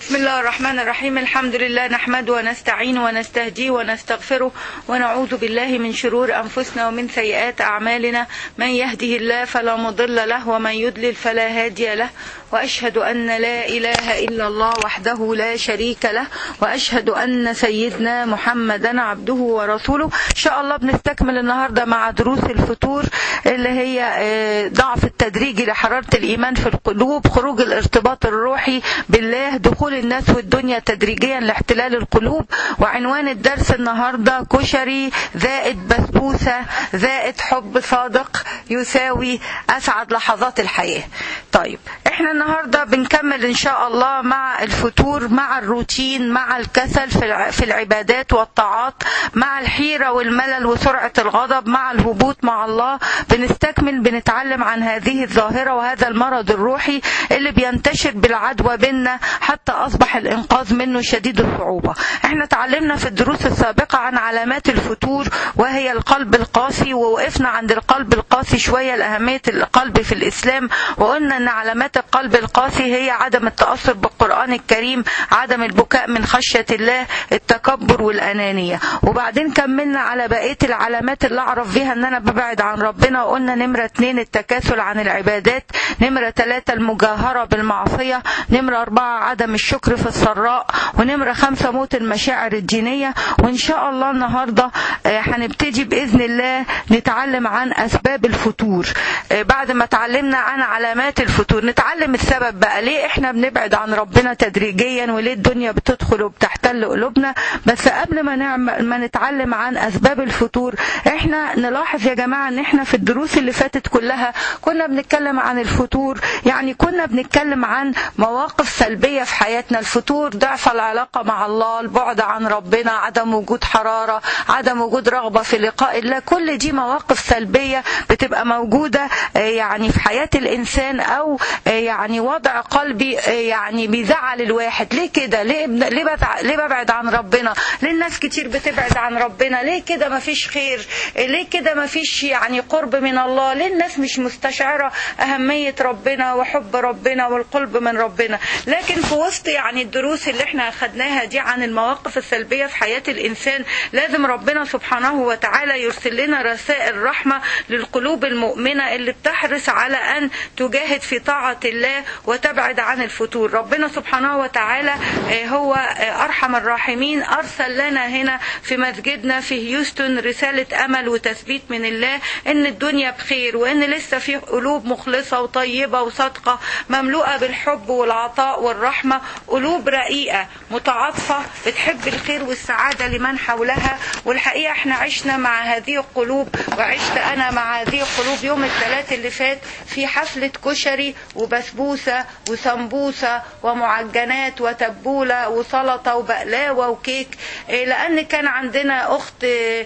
بسم الله الرحمن الرحيم الحمد لله نحمده ونستعينه ونستهديه ونستغفره ونعوذ بالله من شرور أنفسنا ومن سيئات أعمالنا من يهده الله فلا مضل له ومن يضلل فلا هادي له وأشهد أن لا إله إلا الله وحده لا شريك له وأشهد أن سيدنا محمدا عبده ورسوله إن شاء الله بنستكمل النهاردة مع دروس الفتور اللي هي ضعف التدريجي لحرارة الإيمان في القلوب خروج الارتباط الروحي بالله دخول الناس والدنيا تدريجيا لاحتلال القلوب وعنوان الدرس النهاردة كشري زائد بسبوسة زائد حب صادق يساوي أسعد لحظات الحياة طيب احنا النهاردة بنكمل ان شاء الله مع الفتور مع الروتين مع الكسل في العبادات والطاعات مع الحيرة والملل وسرعة الغضب مع الهبوط مع الله بنستكمل بنتعلم عن هذه الظاهرة وهذا المرض الروحي اللي بينتشر بالعدوى بينا حتى أصبح الإنقاذ منه شديد الصعوبة احنا تعلمنا في الدروس السابقة عن علامات الفتور وهي القلب القاسي ووقفنا عند القلب القاسي شوية لأهمية القلب في الإسلام وقلنا أن علامات القلب القاسي هي عدم التأثر بالقرآن الكريم عدم البكاء من خشية الله التكبر والأنانية وبعدين كملنا على بقية العلامات اللي أعرف بيها أن أنا ببعد عن ربنا وقلنا نمرة اتنين التكاسل عن العبادات نمرة ثلاثة المجاهرة بالمعصية نمرة أربعة عدم الشكر في السراء ونمرة خمسة موت المشاعر الدينية وإن شاء الله النهاردة هنبتدي بإذن الله نتعلم عن أسباب الفتور بعد ما تعلمنا عن علامات الفتور نتعلم السبب بقى ليه احنا بنبعد عن ربنا تدريجيا وليه الدنيا بتدخل وبتحتل قلوبنا بس قبل ما نعمل ما نتعلم عن اسباب الفتور احنا نلاحظ يا جماعه ان احنا في الدروس اللي فاتت كلها كنا بنتكلم عن الفتور يعني كنا بنتكلم عن مواقف سلبيه في حياتنا الفتور ضعف العلاقه مع الله البعد عن ربنا عدم وجود حراره عدم وجود رغبه في لقاء الله كل دي مواقف سلبيه بتبقى موجوده يعني في حياه الانسان او يعني وضع قلبي يعني بيزعل الواحد ليه كده ليه ليه بتع... ليه ببعد عن ربنا ليه الناس كتير بتبعد عن ربنا ليه كده ما فيش خير ليه كده ما فيش يعني قرب من الله ليه الناس مش مستشعرة أهمية ربنا وحب ربنا والقرب من ربنا لكن في وسط يعني الدروس اللي احنا أخدناها دي عن المواقف السلبية في حياة الإنسان لازم ربنا سبحانه وتعالى يرسل لنا رسائل رحمة للقلوب المؤمنة اللي بتحرص على أن تجاهد في طاعة الله وتبعد عن الفتور ربنا سبحانه وتعالى هو أرحم الراحمين أرسل لنا هنا في مسجدنا في هيوستن رسالة أمل وتثبيت من الله إن الدنيا بخير وإن لسه في قلوب مخلصة وطيبة وصادقة مملوءة بالحب والعطاء والرحمة قلوب رقيقة متعاطفة بتحب الخير والسعادة لمن حولها والحقيقة احنا عشنا مع هذه القلوب وعشت أنا مع هذه القلوب يوم الثلاث اللي فات في حفلة كشري وبسبوسة وسمبوسة ومعجنات وتبولة وسلطة وبقلاوة وكيك لأن كان عندنا أخت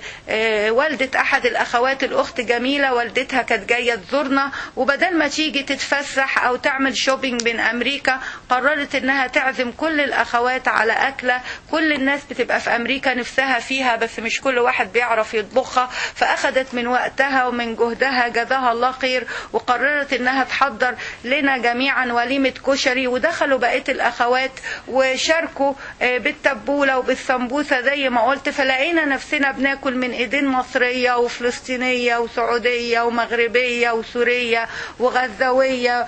والدة أحد الأخوات الأخت جميلة والدتها كانت جاية تزورنا وبدل ما تيجي تتفسح أو تعمل شوبينج من أمريكا قررت إنها تعزم كل الأخوات على أكلة كل الناس بتبقى في أمريكا نفسها فيها بس مش كل واحد بيعرف يطبخها فأخدت من وقتها ومن جهدها جزاها الله خير وقررت إنها تحضر لنا جميعا وليمة كشري ودخلوا بقية الأخوات وشاركوا بالتبولة وبالسمبوسة زي ما قلت فلقينا نفسنا بناكل من إيدين مصرية وفلسطينية وسعودية ومغربية وسورية وغزاوية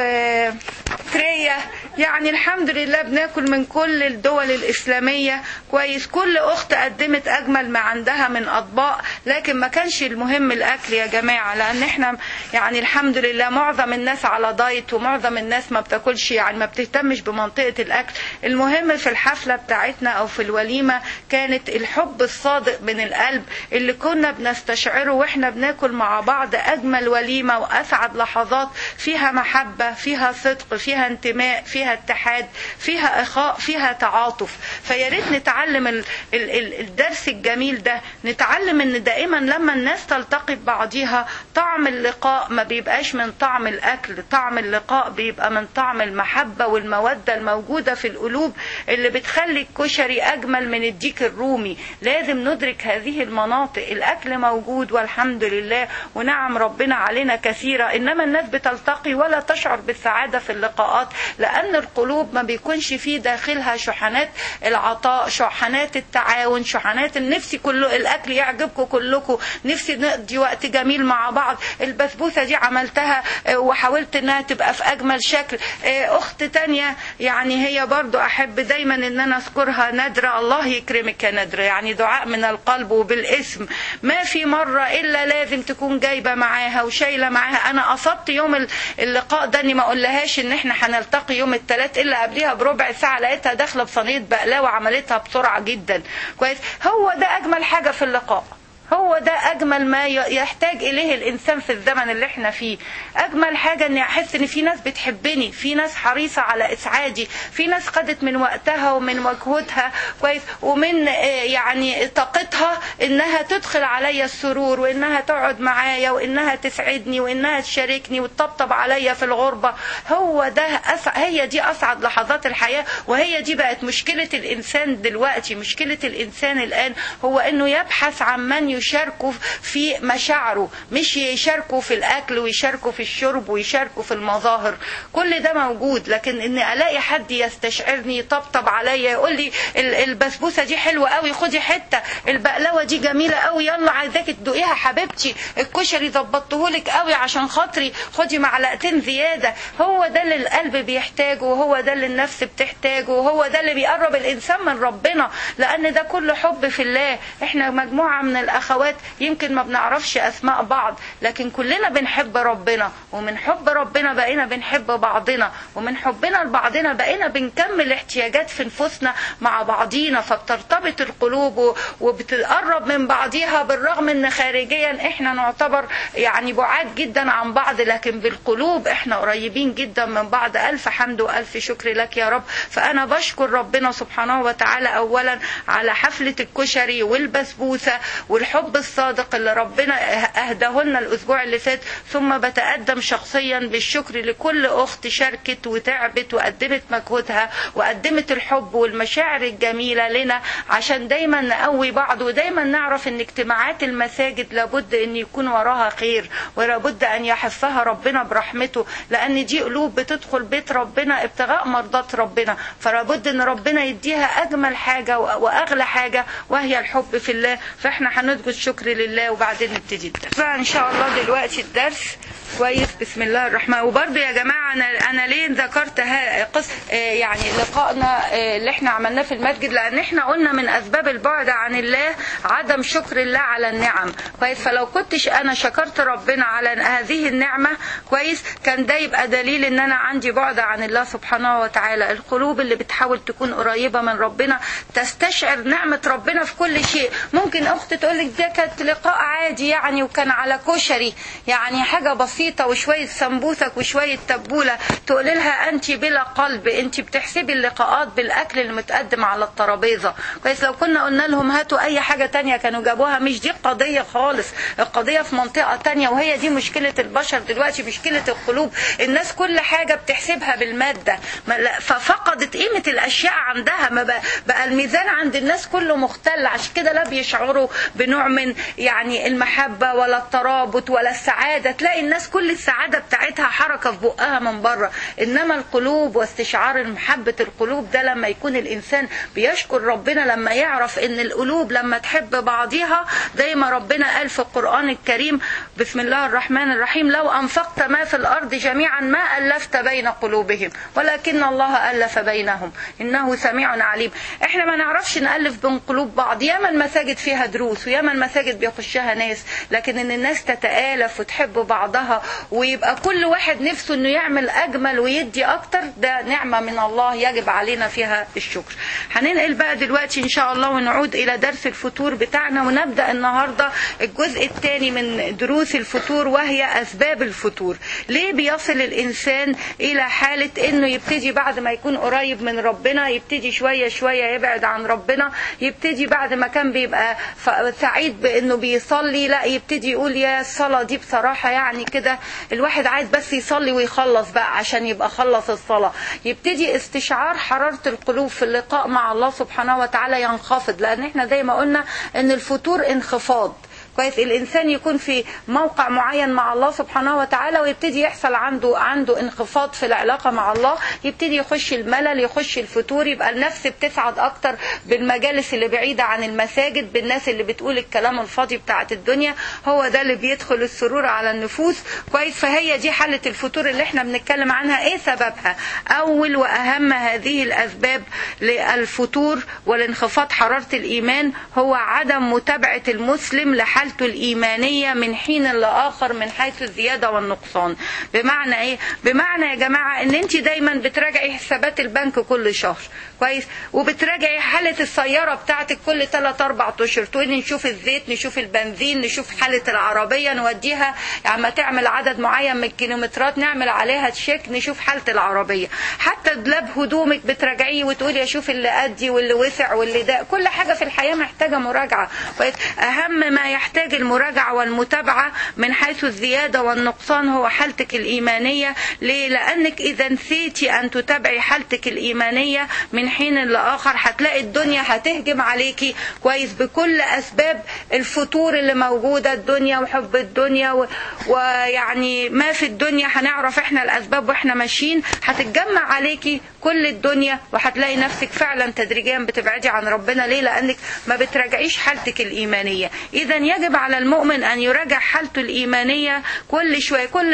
وترية يعني الحمد لله بناكل من كل الدول الإسلامية كويس كل أخت قدمت أجمل ما عندها من أطباق لكن ما كانش المهم الأكل يا جماعة لأن احنا يعني الحمد لله معظم الناس على دايت ومعظم الناس ما بتاكلش يعني ما بتهتمش بمنطقة الأكل المهم في الحفلة بتاعتنا أو في الوليمة كانت الحب الصادق من القلب اللي كنا بنستشعره واحنا بناكل مع بعض أجمل وليمة وأسعد لحظات فيها محبة فيها صدق فيها انتماء فيها اتحاد فيها إخاء فيها تعاطف فيا ريت نتعلم ال ال ال الدرس الجميل ده نتعلم ان دائما لما الناس تلتقي ببعضيها طعم اللقاء ما بيبقاش من طعم الأكل طعم اللقاء بيبقى من طعم المحبة والمودة الموجودة في القلوب اللي بتخلي الكشري أجمل من الديك الرومي لازم ندرك هذه المناطق الأكل موجود والحمد لله ونعم ربنا علينا كثيرة إنما الناس بتلتقي ولا تشعر بالسعادة في اللقاءات لأن القلوب ما بيكونش فيه داخلها شحنات العطاء شحنات التعاون شحنات نفسي كله الاكل يعجبكم كلكم نفسي نقضي وقت جميل مع بعض البسبوسه دي عملتها وحاولت انها تبقى في اجمل شكل اخت تانية يعني هي برضو احب دايما ان انا اذكرها نادرة الله يكرمك يا نادرة يعني دعاء من القلب وبالاسم ما في مرة الا لازم تكون جايبة معاها وشايلة معاها انا قصدت يوم اللقاء ده اني ما اقولهاش ان احنا هنلتقي يوم الثلاث الا قبلها بربع ساعة لقيتها داخلة بصينية بقلاوة عملتها بسرعة جدا كويس هو ده اجمل حاجة في اللقاء هو ده اجمل ما يحتاج اليه الانسان في الزمن اللي احنا فيه اجمل حاجه اني احس ان في ناس بتحبني في ناس حريصه على اسعادي في ناس خدت من وقتها ومن مجهودها كويس ومن يعني طاقتها انها تدخل عليا السرور وانها تقعد معايا وانها تسعدني وانها تشاركني وتطبطب عليا في الغربه هو ده أسع... هي دي اسعد لحظات الحياه وهي دي بقت مشكله الانسان دلوقتي مشكله الانسان الان هو انه يبحث عن من يشاركوا في مشاعره مش يشاركوا في الاكل ويشاركوا في الشرب ويشاركوا في المظاهر كل ده موجود لكن ان الاقي حد يستشعرني يطبطب عليا يقول لي البسبوسه دي حلوه قوي خدي حته البقلاوه دي جميله قوي يلا عايزاكي تدوقيها حبيبتي الكشري ظبطتهولك قوي عشان خاطري خدي معلقتين زياده هو ده اللي القلب بيحتاجه وهو ده اللي النفس بتحتاجه وهو ده اللي بيقرب الانسان من ربنا لان ده كله حب في الله احنا مجموعه من الاخ اخوات يمكن ما بنعرفش اسماء بعض لكن كلنا بنحب ربنا ومن حب ربنا بقينا بنحب بعضنا ومن حبنا لبعضنا بقينا بنكمل احتياجات في نفوسنا مع بعضينا فبترتبط القلوب وبتقرب من بعضيها بالرغم ان خارجيا احنا نعتبر يعني بعاد جدا عن بعض لكن بالقلوب احنا قريبين جدا من بعض الف حمد والف شكر لك يا رب فانا بشكر ربنا سبحانه وتعالى اولا على حفله الكشري والبسبوسه والحب الحب الصادق اللي ربنا اهداه لنا الاسبوع اللي فات ثم بتقدم شخصيا بالشكر لكل اخت شاركت وتعبت وقدمت مجهودها وقدمت الحب والمشاعر الجميله لنا عشان دايما نقوي بعض ودايما نعرف ان اجتماعات المساجد لابد ان يكون وراها خير ولابد ان يحفها ربنا برحمته لان دي قلوب بتدخل بيت ربنا ابتغاء مرضات ربنا فلابد ان ربنا يديها اجمل حاجه واغلى حاجه وهي الحب في الله فاحنا هنسجد الشكر لله وبعدين نبتدي الدرس فان شاء الله دلوقتي الدرس كويس بسم الله الرحمن وبرضه يا جماعه انا انا ليه ذكرت قصه يعني لقائنا اللي احنا عملناه في المسجد لان احنا قلنا من اسباب البعد عن الله عدم شكر الله على النعم كويس فلو كنتش انا شكرت ربنا على هذه النعمه كويس كان ده يبقى دليل ان انا عندي بعد عن الله سبحانه وتعالى القلوب اللي بتحاول تكون قريبه من ربنا تستشعر نعمه ربنا في كل شيء ممكن اخت تقول لك ده كانت لقاء عادي يعني وكان على كشري يعني حاجه بسيطه وشويه سمبوسك وشويه تبوله تقول لها انت بلا قلب انت بتحسبي اللقاءات بالاكل اللي متقدم على الترابيزه كويس لو كنا قلنا لهم هاتوا اي حاجه تانية كانوا جابوها مش دي القضيه خالص القضيه في منطقه تانية وهي دي مشكله البشر دلوقتي مشكله القلوب الناس كل حاجه بتحسبها بالماده ففقدت قيمه الاشياء عندها ما بقى, بقى الميزان عند الناس كله مختل عشان كده لا بيشعروا بنوع من يعني المحبه ولا الترابط ولا السعاده تلاقي الناس كل السعاده بتاعتها حركه في بقها من بره انما القلوب واستشعار محبه القلوب ده لما يكون الانسان بيشكر ربنا لما يعرف ان القلوب لما تحب بعضيها زي ما ربنا قال في القران الكريم بسم الله الرحمن الرحيم لو انفقت ما في الارض جميعا ما الفت بين قلوبهم ولكن الله الف بينهم انه سميع عليم احنا ما نعرفش نالف بين قلوب بعض ياما المساجد فيها دروس وياما المساجد بيخشها ناس لكن ان الناس تتالف وتحب بعضها ويبقى كل واحد نفسه انه يعمل اجمل ويدي اكتر ده نعمه من الله يجب علينا فيها الشكر هننقل بقى دلوقتي ان شاء الله ونعود الى درس الفتور بتاعنا ونبدا النهارده الجزء الثاني من دروس الفتور وهي اسباب الفتور ليه بيصل الانسان الى حاله انه يبتدي بعد ما يكون قريب من ربنا يبتدي شويه شويه يبعد عن ربنا يبتدي بعد ما كان بيبقى سعيد بانه بيصلي لا يبتدي يقول يا الصلاه دي بصراحه يعني كده الواحد عايز بس يصلي ويخلص بقى عشان يبقى خلص الصلاه يبتدي استشعار حراره القلوب في اللقاء مع الله سبحانه وتعالى ينخفض لان احنا زي ما قلنا ان الفتور انخفاض كويس الانسان يكون في موقع معين مع الله سبحانه وتعالى ويبتدي يحصل عنده عنده انخفاض في العلاقه مع الله يبتدي يخش الملل يخش الفتور يبقى النفس بتسعد اكتر بالمجالس اللي بعيده عن المساجد بالناس اللي بتقول الكلام الفاضي بتاعت الدنيا هو ده اللي بيدخل السرور على النفوس كويس فهي دي حاله الفتور اللي احنا بنتكلم عنها ايه سببها اول واهم هذه الاسباب للفتور والانخفاض حراره الايمان هو عدم متابعه المسلم لحالته الايمانيه من حين لاخر من حيث الزياده والنقصان بمعنى ايه بمعنى يا جماعه ان انت دايما بتراجعي حسابات البنك كل شهر كويس وبتراجعي حاله السياره بتاعتك كل 3 4 اشهر تقولي نشوف الزيت نشوف البنزين نشوف حاله العربيه نوديها اما تعمل عدد معين من الكيلومترات نعمل عليها تشيك نشوف حاله العربيه حتى دولاب هدومك بتراجعيه وتقولي اشوف اللي قدي واللي وسع واللي ده كل حاجه في الحياه محتاجه مراجعه كويس اهم ما يحتاج المراجعه والمتابعه من حيث الزياده والنقصان هو حالتك الايمانيه ليه لانك اذا نسيتي ان تتابعي حالتك الايمانيه من حين لاخر هتلاقي الدنيا هتهجم عليكي كويس بكل اسباب الفتور اللي موجوده الدنيا وحب الدنيا و... ويعني ما في الدنيا هنعرف احنا الاسباب واحنا ماشيين هتتجمع عليكي كل الدنيا وهتلاقي نفسك فعلا تدريجيا بتبعدي عن ربنا ليه لانك ما بتراجعيش حالتك الايمانيه اذا يجب على المؤمن ان يراجع حالته الايمانيه كل شويه كل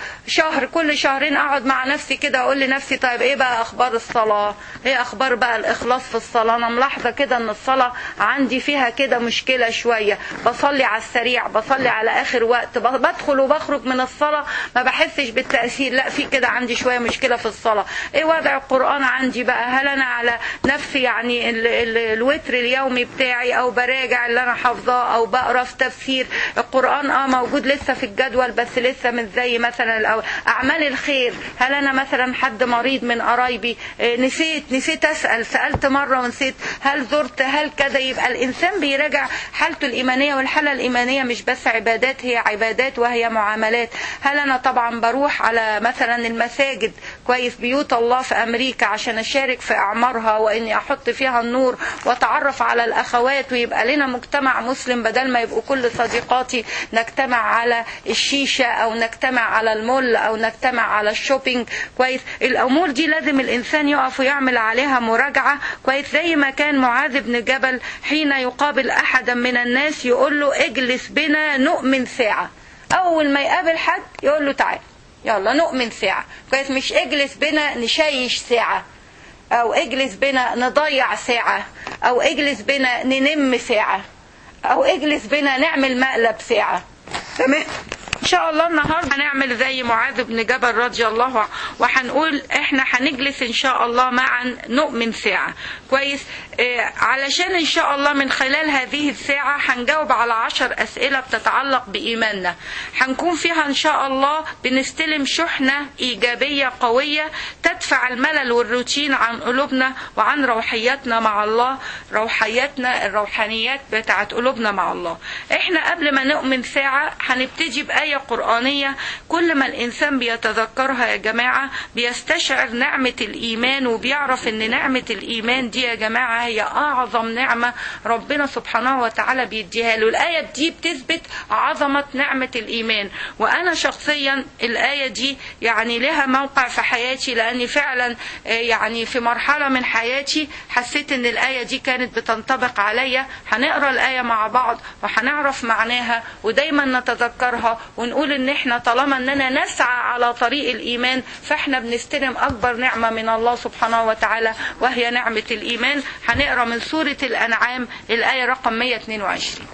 شهر كل شهرين اقعد مع نفسي كده اقول لنفسي طيب ايه بقى اخبار الصلاه ايه اخبار بقى الاخلاص في الصلاه انا ملاحظه كده ان الصلاه عندي فيها كده مشكله شويه بصلي على السريع بصلي على اخر وقت بدخل وبخرج من الصلاه ما بحسش بالتاثير لا في كده عندي شويه مشكله في الصلاه ايه وضع القران عندي بقى هل انا على نفسي يعني ال ال الوتر اليومي بتاعي او براجع اللي انا حافظاه او بقرا في تفسير القران اه موجود لسه في الجدول بس لسه مش زي مثلا الاول اعمال الخير هل انا مثلا حد مريض من قرايبي آه نسيت نسيت اسال سالت مره ونسيت هل زرت هل كذا يبقى الانسان بيراجع حالته الايمانيه والحاله الايمانيه مش بس عبادات هي عبادات وهي معاملات هل انا طبعا بروح على مثلا المساجد كويس بيوت الله في امريكا عشان اشارك في اعمارها واني احط فيها النور واتعرف على الاخوات ويبقى لنا مجتمع مسلم بدل ما يبقوا كل صديقاتي نجتمع على الشيشه او نجتمع على المول او نجتمع على الشوبينج كويس الامور دي لازم الانسان يقف ويعمل عليها مراجعه كويس زي ما كان معاذ بن جبل حين يقابل احدا من الناس يقول له اجلس بنا نؤمن ساعه اول ما يقابل حد يقول له تعال يلا نؤمن ساعة كويس مش اجلس بنا نشيش ساعة او اجلس بنا نضيع ساعة او اجلس بنا ننم ساعة او اجلس بنا نعمل مقلب ساعة تمام ان شاء الله النهارده هنعمل زي معاذ بن جبل رضي الله عنه وهنقول احنا هنجلس ان شاء الله معا نؤمن ساعه كويس اه علشان ان شاء الله من خلال هذه الساعه هنجاوب على عشر اسئله بتتعلق بايماننا هنكون فيها ان شاء الله بنستلم شحنه ايجابيه قويه تدفع الملل والروتين عن قلوبنا وعن روحياتنا مع الله روحياتنا الروحانيات بتاعت قلوبنا مع الله احنا قبل ما نؤمن ساعه هنبتدي بايه قرانيه كل ما الانسان بيتذكرها يا جماعه بيستشعر نعمه الايمان وبيعرف ان نعمه الايمان دي يا جماعه هي اعظم نعمه ربنا سبحانه وتعالى بيديها له الايه دي بتثبت عظمه نعمه الايمان وانا شخصيا الايه دي يعني لها موقع في حياتي لاني فعلا يعني في مرحله من حياتي حسيت ان الايه دي كانت بتنطبق عليا هنقرا الايه مع بعض وهنعرف معناها ودايما نتذكرها ونقول ان احنا طالما اننا نسعى على طريق الايمان فاحنا بنستلم اكبر نعمه من الله سبحانه وتعالى وهي نعمه الايمان هنقرا من سوره الانعام الايه رقم 122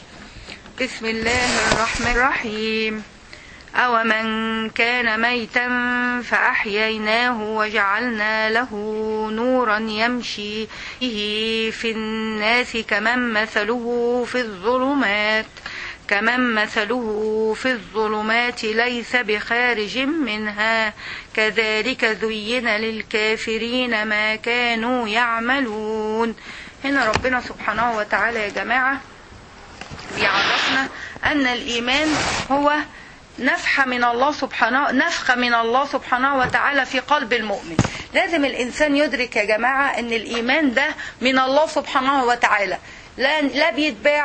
بسم الله الرحمن الرحيم أومن كان ميتا فأحييناه وجعلنا له نورا يمشي به في الناس كمن مثله في الظلمات كمن مثله في الظلمات ليس بخارج منها كذلك زين للكافرين ما كانوا يعملون هنا ربنا سبحانه وتعالى يا جماعة بيعرفنا أن الإيمان هو نفحة من الله سبحانه نفخة من الله سبحانه وتعالى في قلب المؤمن لازم الإنسان يدرك يا جماعة أن الإيمان ده من الله سبحانه وتعالى لا, لا بيتباع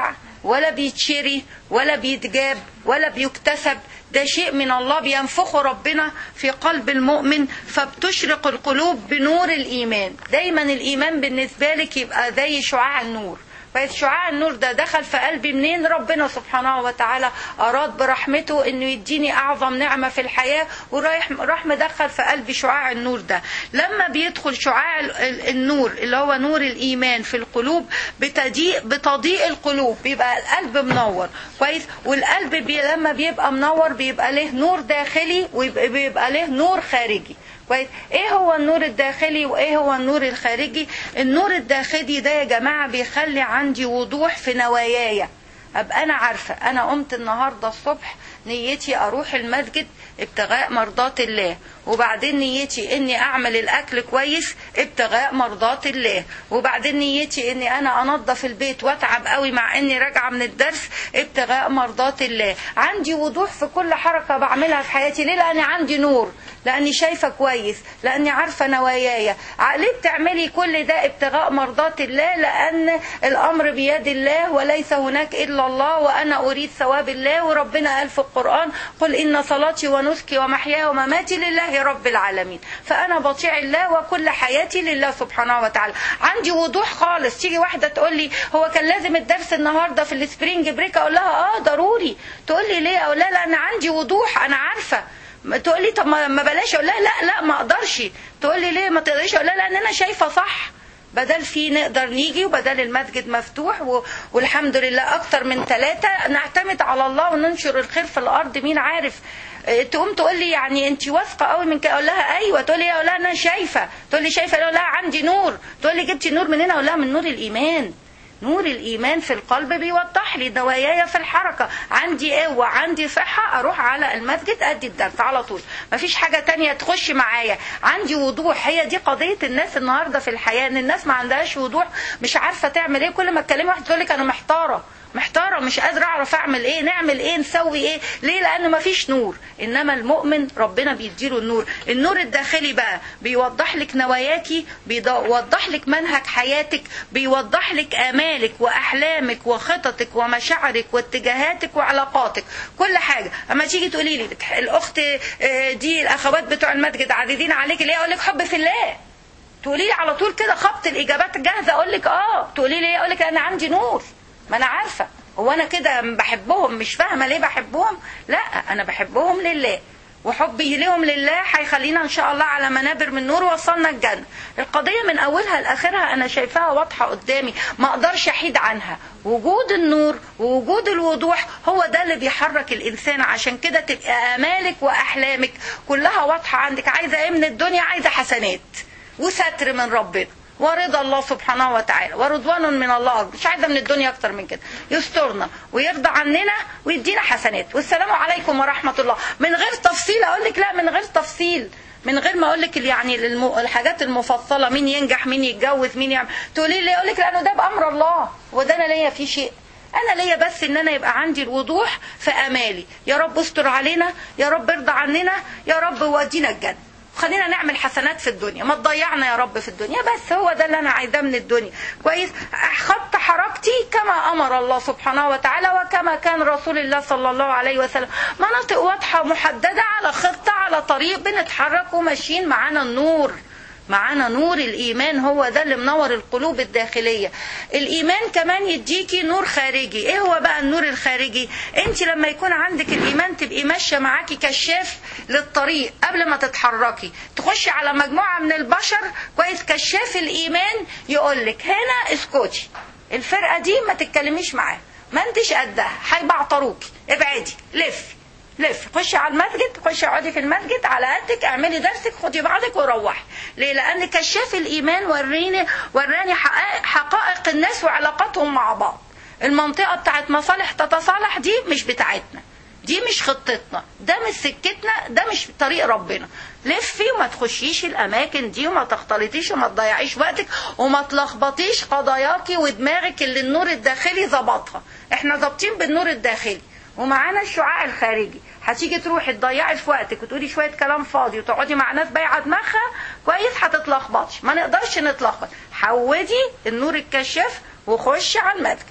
ولا بيتشري ولا بيتجاب ولا بيكتسب ده شيء من الله بينفخه ربنا في قلب المؤمن فبتشرق القلوب بنور الإيمان دايما الإيمان بالنسبة لك يبقى زي شعاع النور فإذ شعاع النور ده دخل في قلبي منين ربنا سبحانه وتعالى أراد برحمته إنه يديني أعظم نعمة في الحياة ورايح راح مدخل في قلبي شعاع النور ده لما بيدخل شعاع ال- ال- النور اللي هو نور الإيمان في القلوب بتضيء بتضيء القلوب بيبقى القلب منور كويس والقلب بي لما بيبقى منور بيبقى له نور داخلي وبيبقى له نور خارجي كويس ايه هو النور الداخلي وايه هو النور الخارجي النور الداخلي ده يا جماعه بيخلي عندي وضوح في نواياي ابقى انا عارفه انا قمت النهارده الصبح نيتي اروح المسجد ابتغاء مرضات الله وبعدين نيتي اني اعمل الاكل كويس ابتغاء مرضات الله وبعدين نيتي اني انا انظف البيت واتعب قوي مع اني راجعه من الدرس ابتغاء مرضات الله عندي وضوح في كل حركه بعملها في حياتي ليه لاني عندي نور لاني شايفه كويس لاني عارفه نواياي ليه بتعملي كل ده ابتغاء مرضات الله لان الامر بيد الله وليس هناك الا الله وانا اريد ثواب الله وربنا قال في القران قل ان صلاتي ونسكي ومحياي ومماتي لله رب العالمين فانا بطيع الله وكل حياتي لله سبحانه وتعالى عندي وضوح خالص تيجي واحده تقول لي هو كان لازم الدرس النهارده في السبرينج بريك اقول لها اه ضروري تقول لي ليه اقول لها لا انا عندي وضوح انا عارفه تقول لي طب ما ما بلاش اقول لها لا لا ما اقدرش تقول لي ليه ما تقدريش اقول لها لان انا شايفه صح بدل في نقدر نيجي وبدل المسجد مفتوح و... والحمد لله اكتر من ثلاثة نعتمد على الله وننشر الخير في الارض مين عارف إيه، تقوم تقول لي يعني انت واثقه قوي من كده اقول لها ايوه تقول لي اقول لها انا شايفه تقول لي شايفه اقول لها عندي نور تقول لي جبتي النور منين اقول لها من نور الايمان نور الإيمان في القلب بيوضح لي نواياي في الحركة عندي قوة عندي صحة أروح على المسجد أدي الدرس على طول مفيش حاجة تانية تخش معايا عندي وضوح هي دي قضية الناس النهاردة في الحياة إن الناس ما عندهاش وضوح مش عارفة تعمل إيه كل ما تكلمي واحد تقول لك أنا محتارة محتارة مش قادرة أعرف أعمل إيه نعمل إيه نسوي إيه ليه لأن مفيش نور إنما المؤمن ربنا بيديله النور النور الداخلي بقى بيوضح لك نواياكي بيوضح لك منهج حياتك بيوضح لك آمالك وأحلامك وخططك ومشاعرك واتجاهاتك وعلاقاتك كل حاجة أما تيجي تقولي لي الأخت آه، دي الأخوات بتوع المسجد عديدين عليك ليه أقول لك حب في الله تقولي لي على طول كده خبط الإجابات جاهزة أقول لك آه تقولي لي إيه أقول لك أنا عندي نور ما انا عارفه هو انا كده بحبهم مش فاهمه ليه بحبهم لا انا بحبهم لله وحبي ليهم لله هيخلينا ان شاء الله على منابر من نور وصلنا الجنه القضيه من اولها لاخرها انا شايفاها واضحه قدامي ما اقدرش احيد عنها وجود النور ووجود الوضوح هو ده اللي بيحرك الانسان عشان كده تبقى امالك واحلامك كلها واضحه عندك عايزه ايه من الدنيا عايزه حسنات وستر من ربنا ورضا الله سبحانه وتعالى ورضوان من الله أكبر. مش عايزه من الدنيا اكتر من كده يسترنا ويرضى عننا ويدينا حسنات والسلام عليكم ورحمه الله من غير تفصيل اقول لك لا من غير تفصيل من غير ما اقول لك يعني الم- الحاجات المفصله مين ينجح مين يتجوز مين يعمل تقولي لي اقول لك لانه ده بامر الله وده انا ليا فيه شيء انا ليا بس ان انا يبقى عندي الوضوح في امالي يا رب استر علينا يا رب ارضى عننا يا رب ودينا الجنه خلينا نعمل حسنات في الدنيا ما تضيعنا يا رب في الدنيا بس هو ده اللي انا عايزاه من الدنيا كويس خط حركتي كما امر الله سبحانه وتعالى وكما كان رسول الله صلى الله عليه وسلم مناطق واضحه محدده على خطه على طريق بنتحرك وماشيين معانا النور معانا نور الإيمان هو ده اللي منور القلوب الداخلية الإيمان كمان يديكي نور خارجي إيه هو بقى النور الخارجي أنت لما يكون عندك الإيمان تبقي ماشية معاكي كشاف للطريق قبل ما تتحركي تخشي على مجموعة من البشر كويس كشاف الإيمان يقولك هنا اسكتي الفرقة دي ما تتكلميش معاها ما انتش قدها هيبعطروكي ابعدي لفي لف خشي على المسجد خشي اقعدي في المسجد على قدك اعملي درسك خدي بعضك وروحي ليه لان كشاف الايمان وريني وراني حقائق, حقائق الناس وعلاقاتهم مع بعض المنطقه بتاعت مصالح تتصالح دي مش بتاعتنا دي مش خطتنا ده مش سكتنا ده مش طريق ربنا لفي وما تخشيش الاماكن دي وما تختلطيش وما تضيعيش وقتك وما تلخبطيش قضاياكي ودماغك اللي النور الداخلي ظبطها احنا ظابطين بالنور الداخلي ومعانا الشعاع الخارجي هتيجي تروحي تضيعي في وقتك وتقولي شويه كلام فاضي وتقعدي مع ناس بايعه دماغها كويس هتتلخبطي ما نقدرش نتلخبط حودي النور الكشاف وخشي على المسجد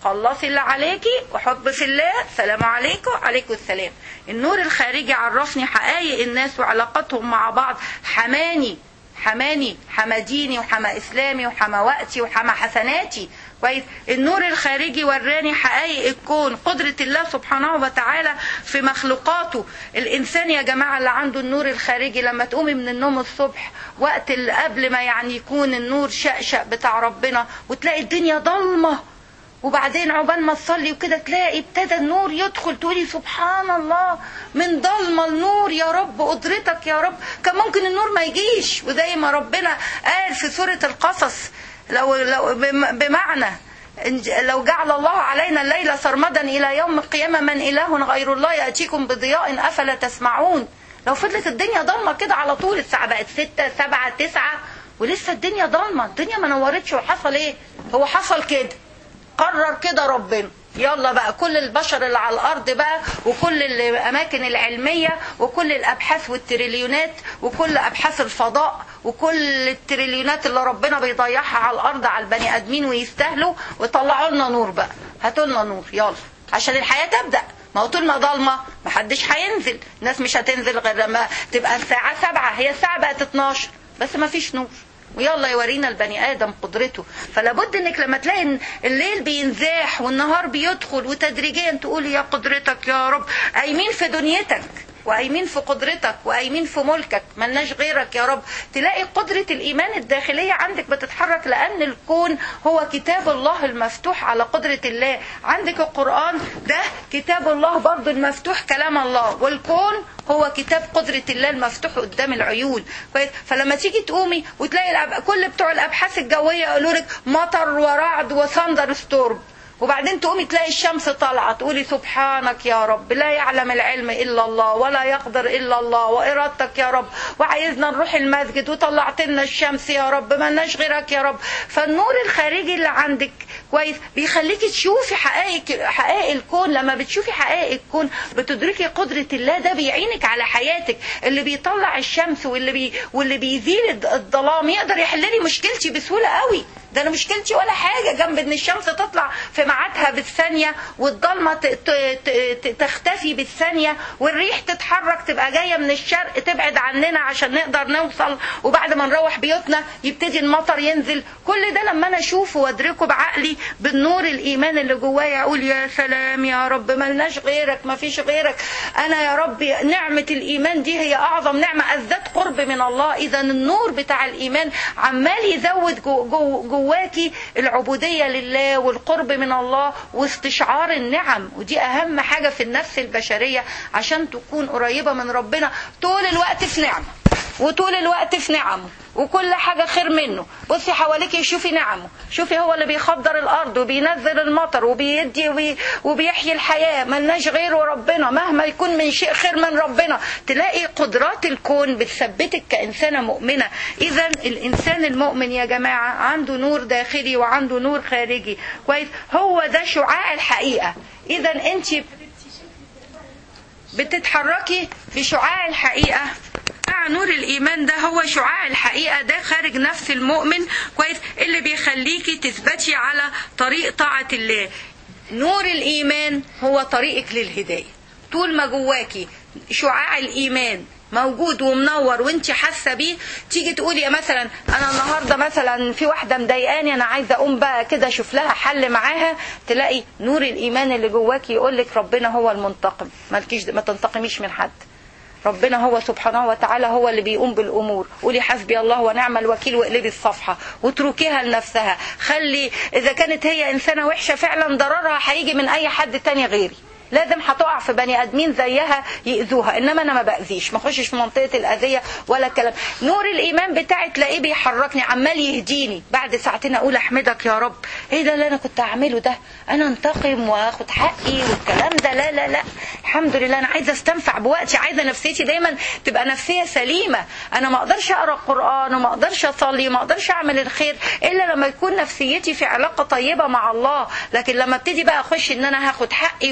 خلصي اللي عليكي وحب في الله سلام عليكم عليكم السلام النور الخارجي عرفني حقائق الناس وعلاقتهم مع بعض حماني حماني حما ديني وحما اسلامي وحما وقتي وحما حسناتي كويس النور الخارجي وراني حقائق الكون قدرة الله سبحانه وتعالى في مخلوقاته الإنسان يا جماعة اللي عنده النور الخارجي لما تقومي من النوم الصبح وقت اللي قبل ما يعني يكون النور شقشق بتاع ربنا وتلاقي الدنيا ضلمة وبعدين عقبال ما تصلي وكده تلاقي ابتدى النور يدخل تقولي سبحان الله من ضلمة النور يا رب قدرتك يا رب كان ممكن النور ما يجيش وزي ما ربنا قال في سورة القصص لو لو بمعنى لو جعل الله علينا الليل سرمدا إلى يوم القيامة من إله غير الله يأتيكم بضياء أفلا تسمعون لو فضلت الدنيا ضلمة كده على طول الساعة بقت ستة سبعة تسعة ولسه الدنيا ضلمة الدنيا ما نورتش وحصل ايه هو حصل كده قرر كده ربنا يلا بقى كل البشر اللي على الارض بقى وكل الاماكن العلميه وكل الابحاث والتريليونات وكل ابحاث الفضاء وكل التريليونات اللي ربنا بيضيعها على الارض على البني ادمين ويستاهلوا ويطلعوا لنا نور بقى هاتوا لنا نور يلا عشان الحياه تبدا ما هو طول ما ضلمه محدش هينزل الناس مش هتنزل غير لما تبقى الساعه سبعة هي الساعه بقت 12 بس ما فيش نور ويلا يورينا البني ادم قدرته فلا بد انك لما تلاقي إن الليل بينزاح والنهار بيدخل وتدريجيا تقولي يا قدرتك يا رب قايمين في دنيتك وقايمين في قدرتك وقايمين في ملكك ملناش غيرك يا رب تلاقي قدرة الإيمان الداخلية عندك بتتحرك لأن الكون هو كتاب الله المفتوح على قدرة الله عندك القرآن ده كتاب الله برضو المفتوح كلام الله والكون هو كتاب قدرة الله المفتوح قدام العيون فلما تيجي تقومي وتلاقي الأب... كل بتوع الأبحاث الجوية يقولوا لك مطر ورعد وثندر ستورم وبعدين تقومي تلاقي الشمس طالعه تقولي سبحانك يا رب لا يعلم العلم الا الله ولا يقدر الا الله وارادتك يا رب وعايزنا نروح المسجد وطلعت لنا الشمس يا رب مالناش غيرك يا رب فالنور الخارجي اللي عندك كويس بيخليكي تشوفي حقائق حقائق الكون لما بتشوفي حقائق الكون بتدركي قدره الله ده بيعينك على حياتك اللي بيطلع الشمس واللي بي واللي بيزيل الظلام يقدر يحل لي مشكلتي بسهوله قوي ده انا مشكلتي ولا حاجه جنب ان الشمس تطلع في ميعادها بالثانيه والضلمه تختفي بالثانيه والريح تتحرك تبقى جايه من الشرق تبعد عننا عشان نقدر نوصل وبعد ما نروح بيوتنا يبتدي المطر ينزل كل ده لما انا اشوفه وادركه بعقلي بالنور الايمان اللي جوايا اقول يا سلام يا رب ملناش غيرك ما فيش غيرك انا يا رب نعمه الايمان دي هي اعظم نعمه ازداد قرب من الله اذا النور بتاع الايمان عمال يزود جو جو جواكي العبوديه لله والقرب من الله واستشعار النعم ودي اهم حاجه في النفس البشريه عشان تكون قريبه من ربنا طول الوقت في نعمه وطول الوقت في نعمه وكل حاجة خير منه بصي حواليك شوفي نعمه شوفي هو اللي بيخضر الأرض وبينزل المطر وبيدي وبي وبيحيي الحياة ملناش غيره ربنا مهما يكون من شيء خير من ربنا تلاقي قدرات الكون بتثبتك كإنسانة مؤمنة إذا الإنسان المؤمن يا جماعة عنده نور داخلي وعنده نور خارجي كويس هو ده شعاع الحقيقة إذا أنت بتتحركي بشعاع الحقيقة شعاع نور الايمان ده هو شعاع الحقيقه ده خارج نفس المؤمن كويس اللي بيخليكي تثبتي على طريق طاعه الله نور الايمان هو طريقك للهدايه طول ما جواكي شعاع الايمان موجود ومنور وانت حاسه بيه تيجي تقولي مثلا انا النهارده مثلا في واحده مضايقاني انا عايزه اقوم بقى كده اشوف لها حل معاها تلاقي نور الايمان اللي جواكي يقول لك ربنا هو المنتقم مالكيش ما تنتقميش من حد ربنا هو سبحانه وتعالى هو اللي بيقوم بالامور قولي حسبي الله ونعم الوكيل واقلبي الصفحه واتركيها لنفسها خلي اذا كانت هي انسانه وحشه فعلا ضررها هيجي من اي حد تاني غيري لازم هتقع في بني ادمين زيها ياذوها انما انا ما باذيش ما اخشش في منطقه الاذيه ولا الكلام نور الايمان بتاعي تلاقيه بيحركني عمال يهديني بعد ساعتين اقول احمدك يا رب ايه ده اللي انا كنت اعمله ده انا انتقم واخد حقي والكلام ده لا لا لا الحمد لله انا عايزه استنفع بوقتي عايزه نفسيتي دايما تبقى نفسيه سليمه انا ما اقدرش اقرا القران وما اقدرش اصلي ما اقدرش اعمل الخير الا لما يكون نفسيتي في علاقه طيبه مع الله لكن لما ابتدي بقى اخش ان انا هاخد حقي ومشدود